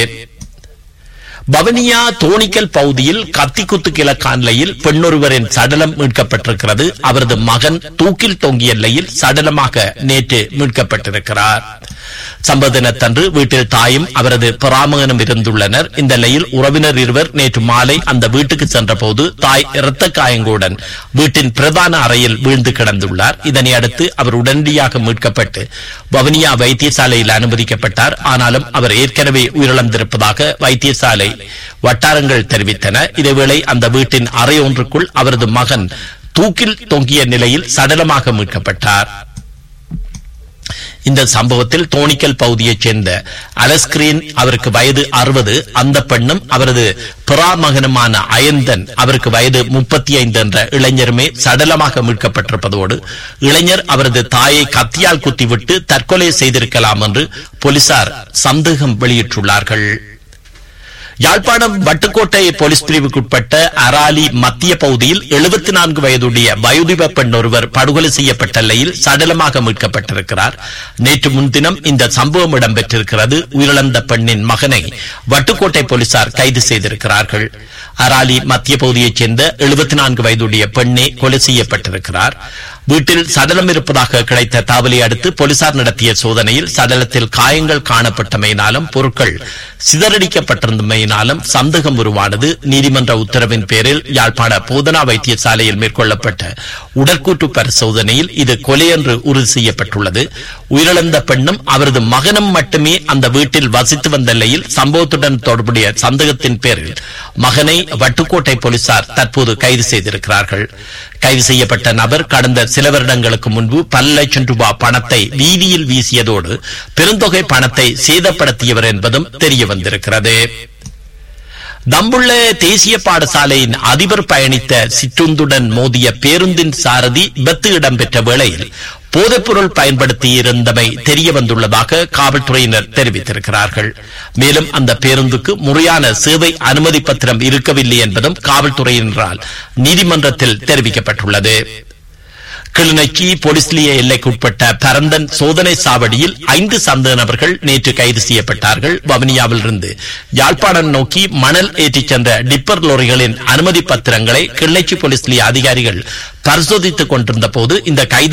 பவனியா தோணிக்கல் பகுதியில் கத்திக்குத்து கிழக்கான் நிலையில் பெண்ணொருவரின் சடலம் மீட்கப்பட்டிருக்கிறது அவரது மகன் தூக்கில் தொங்கிய நிலையில் சடலமாக நேற்று மீட்கப்பட்டிருக்கிறார் சம்பவ தினத்தன்று வீட்டில் தாயும் அவரது பராமகனும் இருந்துள்ளனர் இந்த நிலையில் உறவினர் இருவர் நேற்று மாலை அந்த வீட்டுக்கு சென்றபோது தாய் இரத்த காயங்களுடன் வீட்டின் பிரதான அறையில் வீழ்ந்து கிடந்துள்ளார் இதனை அடுத்து அவர் உடனடியாக மீட்கப்பட்டு வவுனியா வைத்தியசாலையில் அனுமதிக்கப்பட்டார் ஆனாலும் அவர் ஏற்கனவே உயிரிழந்திருப்பதாக வைத்தியசாலை வட்டாரங்கள் தெரிவித்தன இதேவேளை அந்த வீட்டின் அறை ஒன்றுக்குள் அவரது மகன் தூக்கில் தொங்கிய நிலையில் சடலமாக மீட்கப்பட்டார் இந்த சம்பவத்தில் தோணிக்கல் பகுதியைச் சேர்ந்த அலஸ்கிரீன் அவருக்கு வயது அறுபது அந்த பெண்ணும் அவரது பிராமகனுமான அயந்தன் அவருக்கு வயது முப்பத்தி ஐந்து என்ற இளைஞருமே சடலமாக மீட்கப்பட்டிருப்பதோடு இளைஞர் அவரது தாயை கத்தியால் குத்திவிட்டு தற்கொலை செய்திருக்கலாம் என்று போலீசார் சந்தேகம் வெளியிட்டுள்ளார்கள் யாழ்ப்பாணம் வட்டுக்கோட்டை போலீஸ் பிரிவுக்குட்பட்ட அராலி மத்திய பகுதியில் எழுபத்தி நான்கு வயதுடைய வயோதிப பெண் ஒருவர் படுகொலை செய்யப்பட்ட நிலையில் சடலமாக மீட்கப்பட்டிருக்கிறார் நேற்று முன்தினம் இந்த சம்பவம் இடம்பெற்றிருக்கிறது உயிரிழந்த பெண்ணின் மகனை வட்டுக்கோட்டை போலீசார் கைது செய்திருக்கிறார்கள் அராலி மத்திய பகுதியைச் சேர்ந்த எழுபத்தி நான்கு வயதுடைய பெண்ணே கொலை செய்யப்பட்டிருக்கிறார் வீட்டில் சடலம் இருப்பதாக கிடைத்த தகவலை அடுத்து போலீசார் நடத்திய சோதனையில் சடலத்தில் காயங்கள் காணப்பட்டமையினாலும் பொருட்கள் சிதறடிக்கப்பட்டிருந்தமையினாலும் சந்தேகம் உருவானது நீதிமன்ற உத்தரவின் பேரில் யாழ்ப்பாண போதனா வைத்தியசாலையில் மேற்கொள்ளப்பட்ட உடற்கூற்று பரிசோதனையில் இது கொலை என்று உறுதி செய்யப்பட்டுள்ளது உயிரிழந்த பெண்ணும் அவரது மகனும் மட்டுமே அந்த வீட்டில் வசித்து வந்த நிலையில் சம்பவத்துடன் தொடர்புடைய சந்தேகத்தின் பேரில் மகனை வட்டுக்கோட்டை போலீசார் தற்போது கைது செய்திருக்கிறார்கள் கைது செய்யப்பட்ட நபர் கடந்த சில வருடங்களுக்கு முன்பு பல லட்சம் ரூபாய் பணத்தை வீதியில் வீசியதோடு பெருந்தொகை பணத்தை சேதப்படுத்தியவர் என்பதும் தெரிய வந்திருக்கிறது தம்புள்ள தேசிய பாடசாலையின் அதிபர் பயணித்த சிற்றுந்துடன் மோதிய பேருந்தின் சாரதி விபத்து இடம்பெற்ற வேளையில் போதைப்பொருள் பயன்படுத்தியிருந்தமை தெரிய வந்துள்ளதாக காவல்துறையினர் தெரிவித்திருக்கிறார்கள் மேலும் அந்த பேருந்துக்கு முறையான சேவை அனுமதி பத்திரம் இருக்கவில்லை என்பதும் காவல்துறையினரால் நீதிமன்றத்தில் தெரிவிக்கப்பட்டுள்ளது கிளிநொச்சி போலீஸ் நிலைய எல்லைக்குட்பட்ட பரந்தன் சோதனை சாவடியில் ஐந்து சந்தேக நபர்கள் நேற்று கைது செய்யப்பட்டார்கள் வவுனியாவில் இருந்து யாழ்ப்பாணம் நோக்கி மணல் ஏற்றிச் சென்ற டிப்பர் லோரிகளின் அனுமதி பத்திரங்களை கிளிநொச்சி போலீஸ் நிலைய அதிகாரிகள் பரிசோதித்துக் கொண்டிருந்த போது இந்த கைது